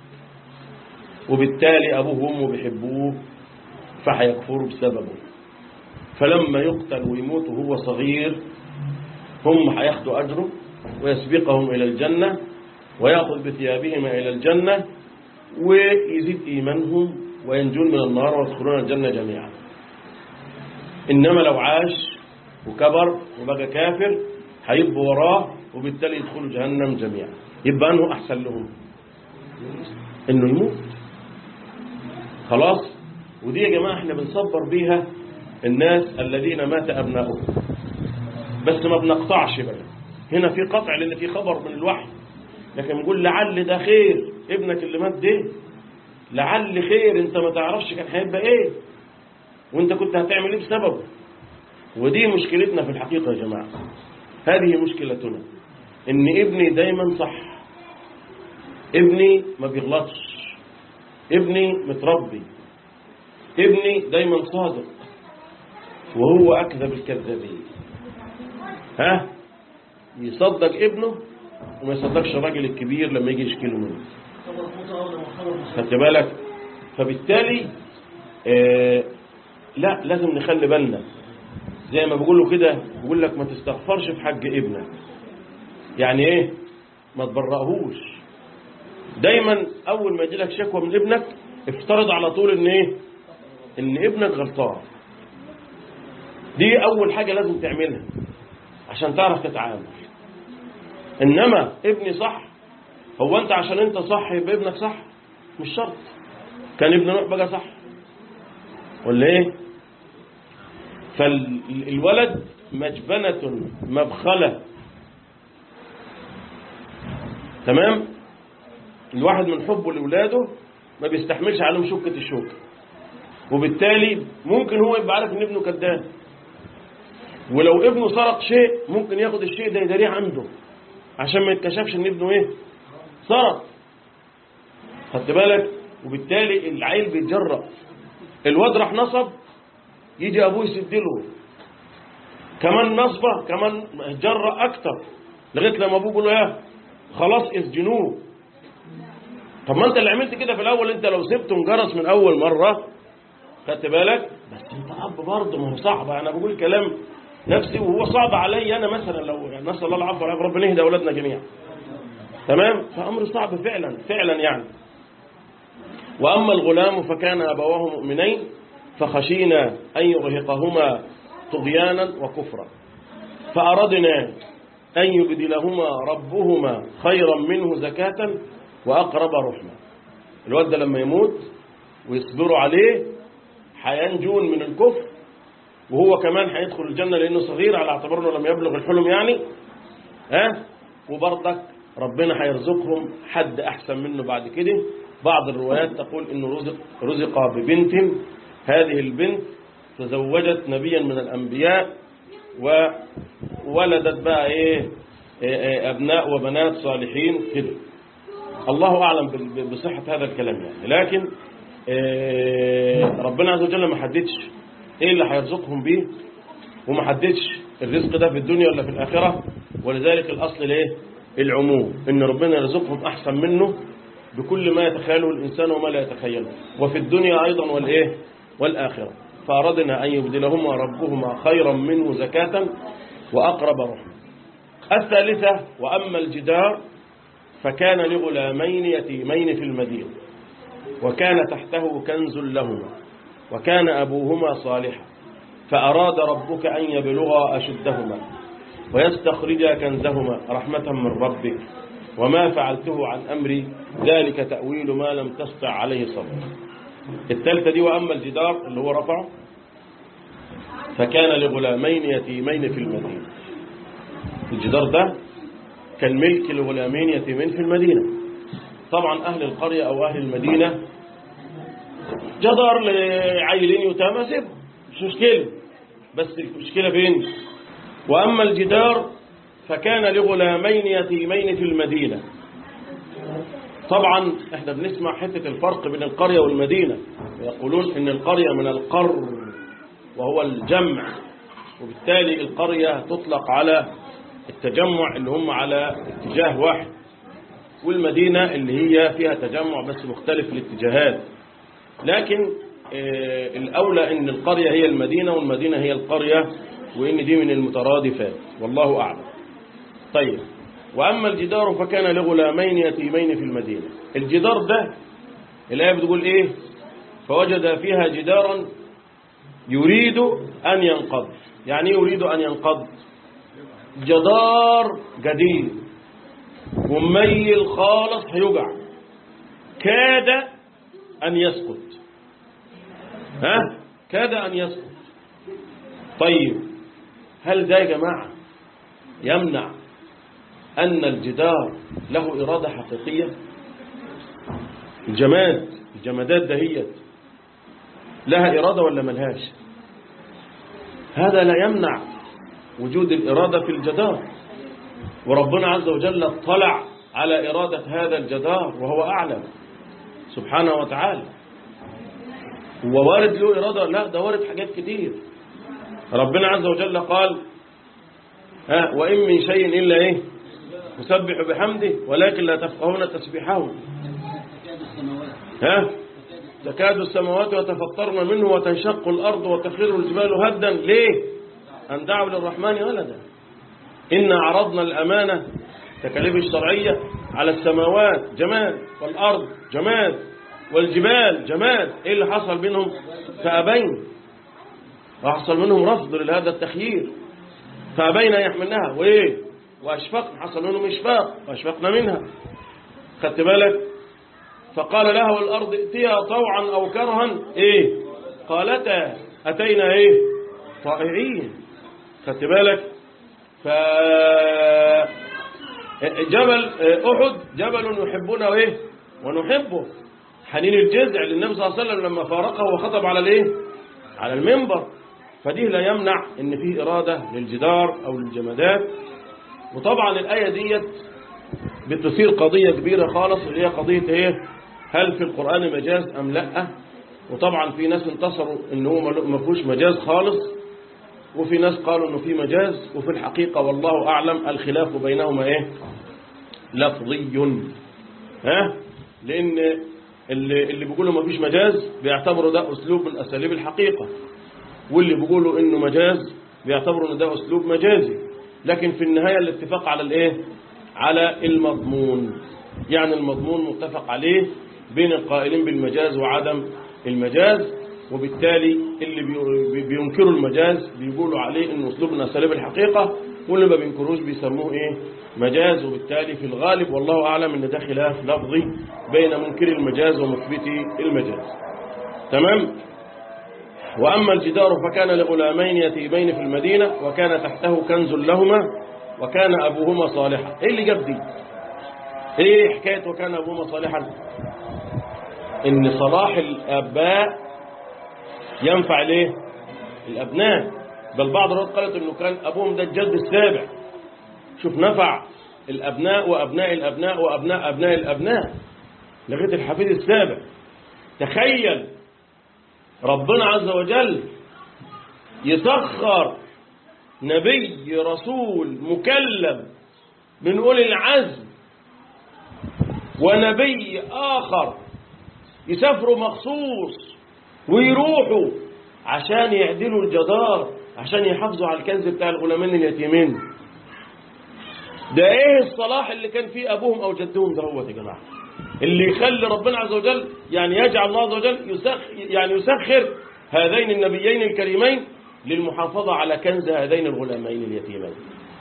[SPEAKER 2] وبالتالي أبوه وأمه بيحبوه فهيكفروا بسببه فلما يقتل ويموت وهو صغير هم هياخدوا أجره ويسبقهم إلى الجنة ويأخذ بثيابهم إلى الجنة ويزيد إيمانهم وينجون من النار ويدخلون الجنة جميعا إنما لو عاش وكبر وبقى كافر هيبقوا وراه وبالتالي يدخلوا جهنم جميعا يبقى أنه أحسن لهم إنه يموت خلاص ودي يا جماعة احنا بنصبر بيها الناس الذين مات أبنائهم بس ما بنقطعش بقى هنا في قطع لأن في خبر من الوحي لكن نقول لعل ده خير ابنك اللي مات ده لعل خير انت ما تعرفش كان هيبقى ايه وانت كنت هتعمل ايه بسببه ودي مشكلتنا في الحقيقة يا جماعة هذه مشكلتنا ان ابني دايما صح ابني ما بيغلطش ابني متربي ابني دايما صادق وهو أكذب الكذابين ها يصدق ابنه وما يصدقش الراجل الكبير لما يجي يشكي له منه
[SPEAKER 3] خبر متعود وخبر مصدق
[SPEAKER 2] خدت بالك فبالتالي آه لا لازم نخلي بالنا زي ما بيقولوا كده بيقول لك ما تستغفرش في حق ابنك يعني ايه ما تبرأهوش دايما اول ما يجي لك شكوى من ابنك افترض على طول ان ايه ان ابنك غلطان دي اول حاجة لازم تعملها عشان تعرف تتعامل انما ابني صح هو انت عشان انت صح يبقى ابنك صح مش شرط كان ابن نوح بقى صح ولا ايه فالولد مجبنة مبخلة تمام الواحد من حبه لولاده ما بيستحملش عليهم شكة الشوكة وبالتالي ممكن هو يبقى عارف ان ابنه كذاب ولو ابنه سرق شيء ممكن ياخد الشيء ده يداريه عنده عشان ما يتكشفش ان ابنه ايه سرق خدت بالك وبالتالي العيل بيتجرأ الواد راح نصب يجي ابوه يسدله كمان نصبه كمان جرأ اكتر لغايه لما ابوه يقول له يا خلاص اسجنوه طب ما انت اللي عملت كده في الاول انت لو سبته انجرس من اول مره خدت بالك بس انت اب برضه ما هو صعب انا بقول كلام نفسي وهو صعب علي انا مثلا لو يعني نسال الله العفو والعافيه ربنا يهدى اولادنا جميعا تمام فامر صعب فعلا فعلا يعني واما الغلام فكان ابواه مؤمنين فخشينا ان يرهقهما طغيانا وكفرا فاردنا ان يبدلهما ربهما خيرا منه زكاه واقرب رحمه الواد ده لما يموت ويصبروا عليه هينجون من الكفر وهو كمان هيدخل الجنة لأنه صغير على اعتبار انه لم يبلغ الحلم يعني ها وبرضك ربنا هيرزقهم حد أحسن منه بعد كده بعض الروايات تقول إنه رزق رزق ببنت هذه البنت تزوجت نبيا من الأنبياء وولدت بقى إيه إيه إيه أبناء وبنات صالحين كده الله أعلم ب- بصحة هذا الكلام يعني لكن إيه ربنا عز وجل ما حددش إيه اللي هيرزقهم بيه وما حددش الرزق ده في الدنيا ولا في الآخرة ولذلك الأصل ليه العموم إن ربنا يرزقهم أحسن منه بكل ما يتخيله الإنسان وما لا يتخيله وفي الدنيا أيضا والإيه والآخرة فأردنا أن يبدلهما ربهما خيرا منه زكاة وأقرب رحمة الثالثة وأما الجدار فكان لغلامين يتيمين في المدينة وكان تحته كنز لهما وكان أبوهما صالحا فأراد ربك أن يبلغا أشدهما ويستخرجا كنزهما رحمة من ربك وما فعلته عن أمري ذلك تأويل ما لم تستع عليه صبر الثالثة دي وأما الجدار اللي هو رفعه فكان لغلامين يتيمين في المدينة الجدار ده كان ملك لغلامين يتيمين في المدينة طبعا أهل القرية أو أهل المدينة جدار لعيلين يتامى سيبه مش مشكلة بس المشكلة فين وأما الجدار فكان لغلامين يتيمين في المدينة طبعا احنا بنسمع حتة الفرق بين القرية والمدينة يقولون ان القرية من القر وهو الجمع وبالتالي القرية تطلق على التجمع اللي هم على اتجاه واحد والمدينة اللي هي فيها تجمع بس مختلف الاتجاهات لكن آه، الأولى أن القرية هي المدينة والمدينة هي القرية وإن دي من المترادفات والله أعلم طيب وأما الجدار فكان لغلامين يتيمين في المدينة الجدار ده الآية بتقول إيه فوجد فيها جدارا يريد أن ينقض يعني إيه يريد أن ينقض جدار جديد وميل خالص هيقع كاد أن يسقط ها كاد أن يسقط طيب هل ده يا جماعة يمنع أن الجدار له إرادة حقيقية الجماد الجمادات دهيت لها إرادة ولا ملهاش هذا لا يمنع وجود الإرادة في الجدار وربنا عز وجل اطلع على إرادة هذا الجدار وهو أعلم سبحانه وتعالى هو وارد له إرادة لا ده وارد حاجات كتير ربنا عز وجل قال ها وإن من شيء إلا إيه يسبح بحمده ولكن لا تفقهون تسبيحه ها تكاد السماوات يتفطرن منه وتنشق الأرض وتخر الجبال هدا ليه أن دعوا للرحمن ولدا إن عرضنا الأمانة تكاليف الشرعية على السماوات جماد والأرض جماد والجبال جماد إيه اللي حصل بينهم فأبين وحصل منهم رفض لهذا التخيير فأبين أن يحملنها وإيه وأشفقنا حصل منهم إشفاق وأشفقنا منها خدت بالك فقال لها والأرض ائتيا طوعا أو كرها إيه قالتا أتينا إيه طائعين خدت بالك ف جبل أحد جبل يحبنا إيه ونحبه حنين الجذع للنبي صلى الله عليه وسلم لما فارقه وخطب على الإيه على المنبر فدي لا يمنع ان فيه إرادة للجدار أو للجمادات وطبعا الآية ديت بتثير قضية كبيرة خالص اللي هي قضية ايه هل في القرآن مجاز أم لا وطبعا في ناس انتصروا ان هو ما فيهوش مجاز خالص وفي ناس قالوا انه في مجاز وفي الحقيقة والله أعلم الخلاف بينهما ايه لفظي ها لأن اللي, اللي بيقولوا ما فيش مجاز بيعتبروا ده أسلوب من أساليب الحقيقة واللي بيقولوا انه مجاز بيعتبروا ان ده اسلوب مجازي لكن في النهاية الاتفاق على الايه على المضمون يعني المضمون متفق عليه بين القائلين بالمجاز وعدم المجاز وبالتالي اللي بي- بينكروا المجاز بيقولوا عليه انه اسلوب من اساليب الحقيقة واللي ما بينكروش بيسموه ايه مجاز وبالتالي في الغالب والله اعلم ان ده خلاف لفظي بين منكر المجاز ومثبتي المجاز تمام وأما الجدار فكان لغلامين يتيمين في المدينة وكان تحته كنز لهما وكان أبوهما صالحا إيه اللي جاب دي إيه حكاية وكان أبوهما صالحا إن صلاح الآباء ينفع ليه الأبناء بل بعض الروايات قالت أنه كان أبوهم ده الجد السابع شوف نفع الأبناء وأبناء الأبناء وأبناء أبناء الأبناء لغاية الحفيد السابع تخيل ربنا عز وجل يسخر نبي رسول مكلم من أولي العزم ونبي آخر يسافروا مخصوص ويروحوا عشان يعدلوا الجدار عشان يحافظوا على الكنز بتاع الغلامين اليتيمين ده ايه الصلاح اللي كان فيه ابوهم او جدهم ده هو يا جماعه اللي يخلي ربنا عز وجل يعني يجعل الله عز وجل يسخ يعني يسخر هذين النبيين الكريمين للمحافظة على كنز هذين الغلامين اليتيمين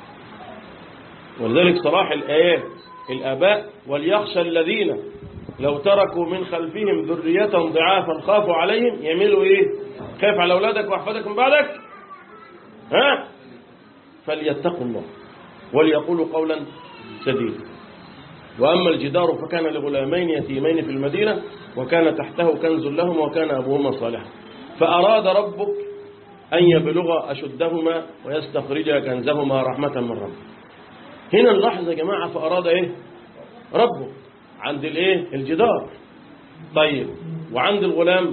[SPEAKER 2] ولذلك صلاح الآيات الآباء وليخشى الذين لو تركوا من خلفهم ذرية ضعافا خافوا عليهم يعملوا ايه خاف على أولادك وأحفادك من بعدك ها فليتقوا الله وليقولوا قولا سديدا وأما الجدار فكان لغلامين يتيمين في المدينة وكان تحته كنز لهم وكان أبوهما صالحا فأراد ربك أن يبلغ أشدهما ويستخرج كنزهما رحمة من ربك هنا نلاحظ يا جماعة فأراد إيه ربه عند الإيه الجدار طيب وعند الغلام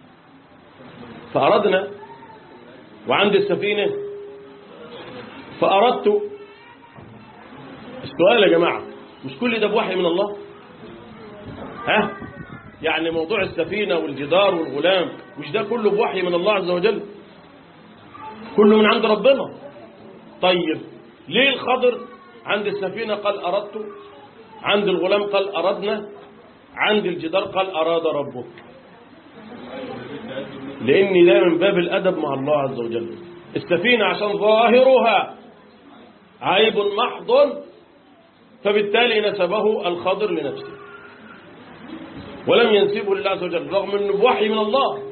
[SPEAKER 2] فأردنا وعند السفينة فأردت السؤال يا جماعة مش كل ده بوحي من الله ها يعني موضوع السفينة والجدار والغلام مش ده كله بوحي من الله عز وجل كله من عند ربنا طيب ليه الخضر عند السفينة قال أردت عند الغلام قال أردنا عند الجدار قال أراد ربك لأن ده من باب الأدب مع الله عز وجل السفينة عشان ظاهرها عيب محض فبالتالي نسبه الخضر لنفسه ولم ينسبه لله عز وجل رغم انه بوحي من الله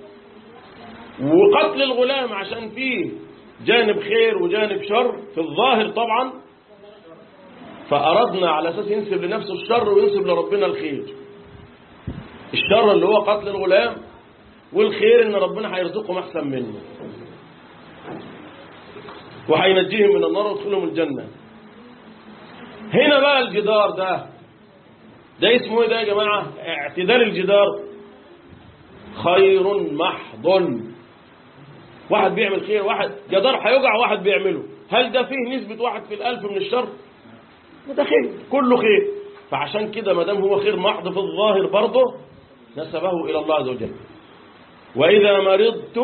[SPEAKER 2] وقتل الغلام عشان فيه جانب خير وجانب شر في الظاهر طبعا فأردنا على أساس ينسب لنفسه الشر وينسب لربنا الخير الشر اللي هو قتل الغلام والخير ان ربنا هيرزقهم احسن منه وهينجيهم من النار ويدخلهم الجنه هنا بقى الجدار ده ده اسمه ايه ده يا جماعه اعتدال الجدار خير محض واحد بيعمل خير واحد جدار هيوجع واحد بيعمله هل ده فيه نسبة واحد في الألف من الشر ده خير كله خير فعشان كده ما دام هو خير محض في الظاهر برضه نسبه إلى الله عز وجل وإذا مرضت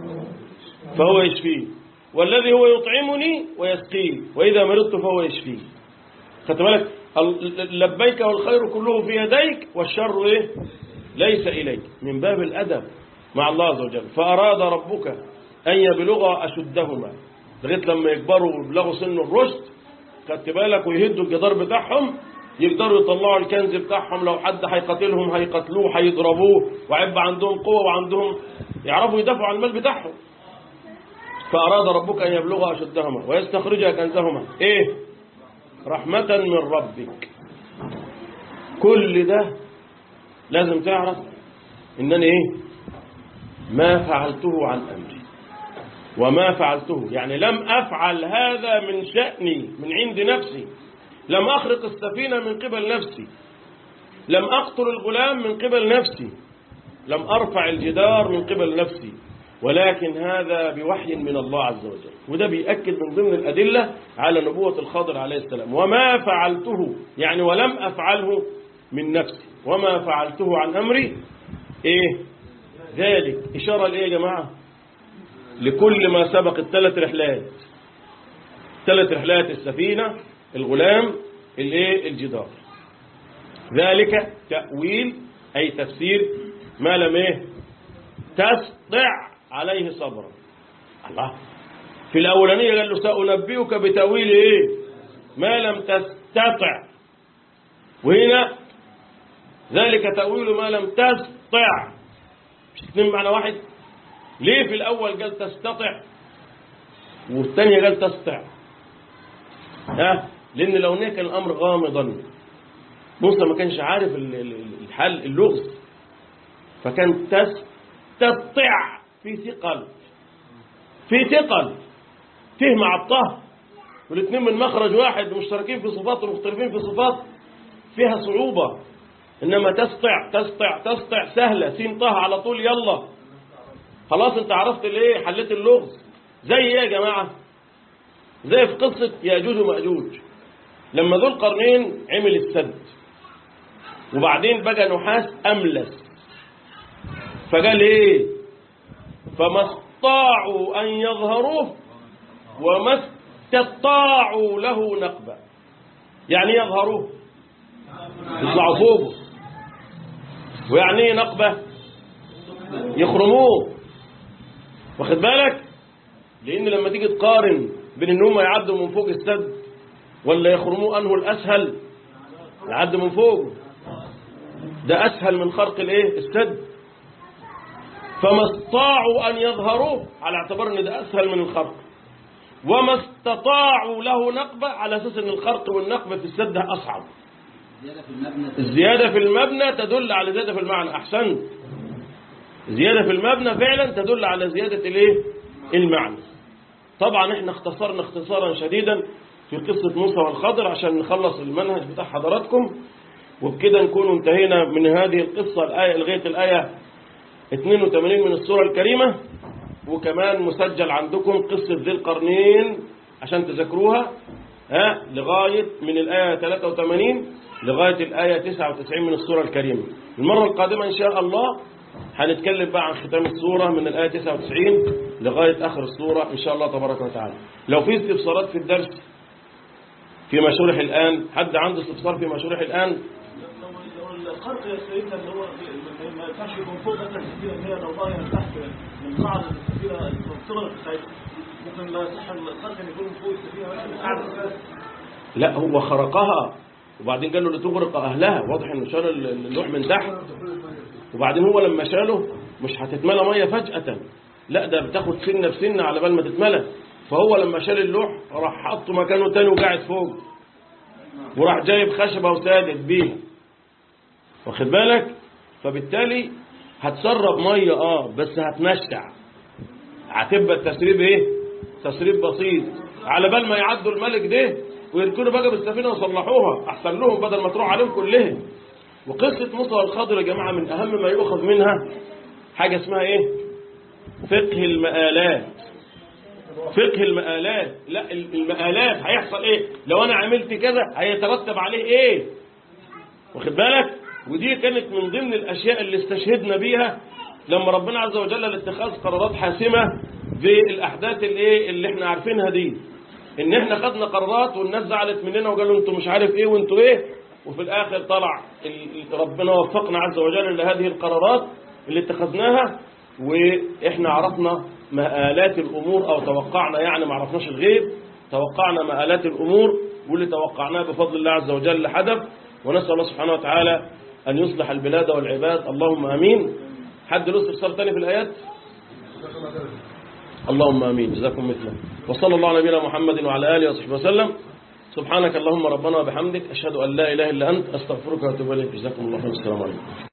[SPEAKER 2] فهو يشفيه والذي هو يطعمني ويسقيه وإذا مرضت فهو يشفيه خدت بالك لبيك والخير كله في يديك والشر إيه؟ ليس إليك من باب الأدب مع الله عز وجل فأراد ربك أن يبلغ أشدهما لغاية لما يكبروا ويبلغوا سن الرشد خدت بالك ويهدوا الجدار بتاعهم يقدروا يطلعوا الكنز بتاعهم لو حد هيقاتلهم هيقتلوه هيضربوه وهيبقى عندهم قوة وعندهم يعرفوا يدافعوا عن المال بتاعهم فأراد ربك أن يبلغ أشدهما ويستخرج كنزهما إيه رحمة من ربك كل ده لازم تعرف إنني إيه ما فعلته عن أمري وما فعلته يعني لم أفعل هذا من شأني من عند نفسي لم أخرق السفينة من قبل نفسي لم أقتل الغلام من قبل نفسي لم أرفع الجدار من قبل نفسي ولكن هذا بوحي من الله عز وجل وده بيأكد من ضمن الأدلة على نبوة الخضر عليه السلام وما فعلته يعني ولم أفعله من نفسي وما فعلته عن أمري إيه ذلك إشارة لإيه يا جماعة لكل ما سبق الثلاث رحلات ثلاث رحلات السفينة الغلام الايه الجدار ذلك تأويل أي تفسير ما لم ايه تستطع عليه صبرا الله في الأولانية قال له سأنبئك بتأويل ايه ما لم تستطع وهنا ذلك تأويل ما لم تستطع مش اثنين معنى واحد ليه في الأول قال تستطع والثانية قال تستطع ها لأن لو إن كان الأمر غامضا موسى ما كانش عارف الحل اللغز فكان تستطع في ثقل في ثقل فيه مع الطه والاثنين من مخرج واحد مشتركين في صفات ومختلفين في صفات فيها صعوبة إنما تسطع تسطع تسطع سهلة سين طه على طول يلا خلاص انت عرفت ليه حليت اللغز زي ايه يا جماعة زي في قصة يأجوج ومأجوج لما ذو القرنين عمل السد وبعدين بقى نحاس أملس فقال ايه فما استطاعوا أن يظهروه وما استطاعوا له نقبا يعني إيه يظهروه يطلعوا فوقه ويعني ايه نقبة يخرموه واخد بالك لان لما تيجي تقارن بين ان هم يعدوا من فوق السد ولا يخرموه انه الاسهل يعدوا من فوق ده اسهل من خرق الايه السد فما استطاعوا ان يظهروه على اعتبار ان ده اسهل من الخرق وما استطاعوا له نقبة على اساس ان الخرق والنقبة في السد اصعب
[SPEAKER 4] زيادة في المبنى
[SPEAKER 2] الزيادة في المبنى تدل على زيادة في المعنى أحسنت زيادة في المبنى فعلا تدل على زيادة الايه المعنى طبعا احنا اختصرنا اختصارا شديدا في قصة موسى والخضر عشان نخلص المنهج بتاع حضراتكم وبكده نكون انتهينا من هذه القصة الآية لغاية الآية 82 من السورة الكريمة وكمان مسجل عندكم قصة ذي القرنين عشان تذكروها ها لغاية من الآية 83 لغاية الآية 99 من السورة الكريمة المرة القادمة إن شاء الله هنتكلم بقى عن ختام السورة من الآية 99 لغاية آخر السورة إن شاء الله تبارك وتعالى لو في استفسارات في الدرس فيما شرح الآن حد عنده استفسار فيما شرح الآن
[SPEAKER 5] لو الخرق يا سيدنا اللي هو ما- ما ينفعش يكون فوق مثلا السفينه ان هي لو ظاهره تحت من قاعده السفينه الصغر بتاعتها ممكن لا يصح الخرق ان يكون فوق السفينه مثلا قاعده السفينة.
[SPEAKER 2] لا هو خرقها وبعدين قال له لتغرق أهلها واضح إنه شال اللوح من تحت وبعدين هو لما شاله مش هتتملى ميه فجأة لا ده بتاخد سنة بسنة على بال ما تتملى فهو لما شال اللوح راح حطه مكانه تاني وقاعد فوق وراح جايب خشبة وسادد بيها واخد بالك فبالتالي هتسرب ميه اه بس هتنشع هتبقى التسريب ايه تسريب بسيط على بال ما يعدوا الملك ده ويركنوا بقى بالسفينه ويصلحوها احسن لهم بدل ما تروح عليهم كلهم وقصه موسى والخضر يا جماعه من اهم ما يؤخذ منها حاجه اسمها ايه فقه المآلات فقه المآلات لا المآلات هيحصل ايه لو انا عملت كذا هيترتب عليه ايه واخد بالك ودي كانت من ضمن الاشياء اللي استشهدنا بيها لما ربنا عز وجل لاتخاذ قرارات حاسمه في الاحداث اللي ايه اللي احنا عارفينها دي ان احنا خدنا قرارات والناس زعلت مننا وقالوا انتوا مش عارف ايه وانتوا ايه وفي الاخر طلع ال- ربنا وفقنا عز وجل لهذه القرارات اللي اتخذناها واحنا عرفنا مآلات الامور او توقعنا يعني ما عرفناش الغيب توقعنا مآلات الامور واللي توقعناه بفضل الله عز وجل حدث ونسأل الله سبحانه وتعالى أن يصلح البلاد والعباد اللهم آمين حد له استفسار تاني في الآيات اللهم آمين جزاكم مثله وصلى الله على نبينا محمد وعلى آله وصحبه وسلم سبحانك اللهم ربنا وبحمدك أشهد أن لا إله إلا أنت أستغفرك وأتوب إليك جزاكم الله خير السلام عليكم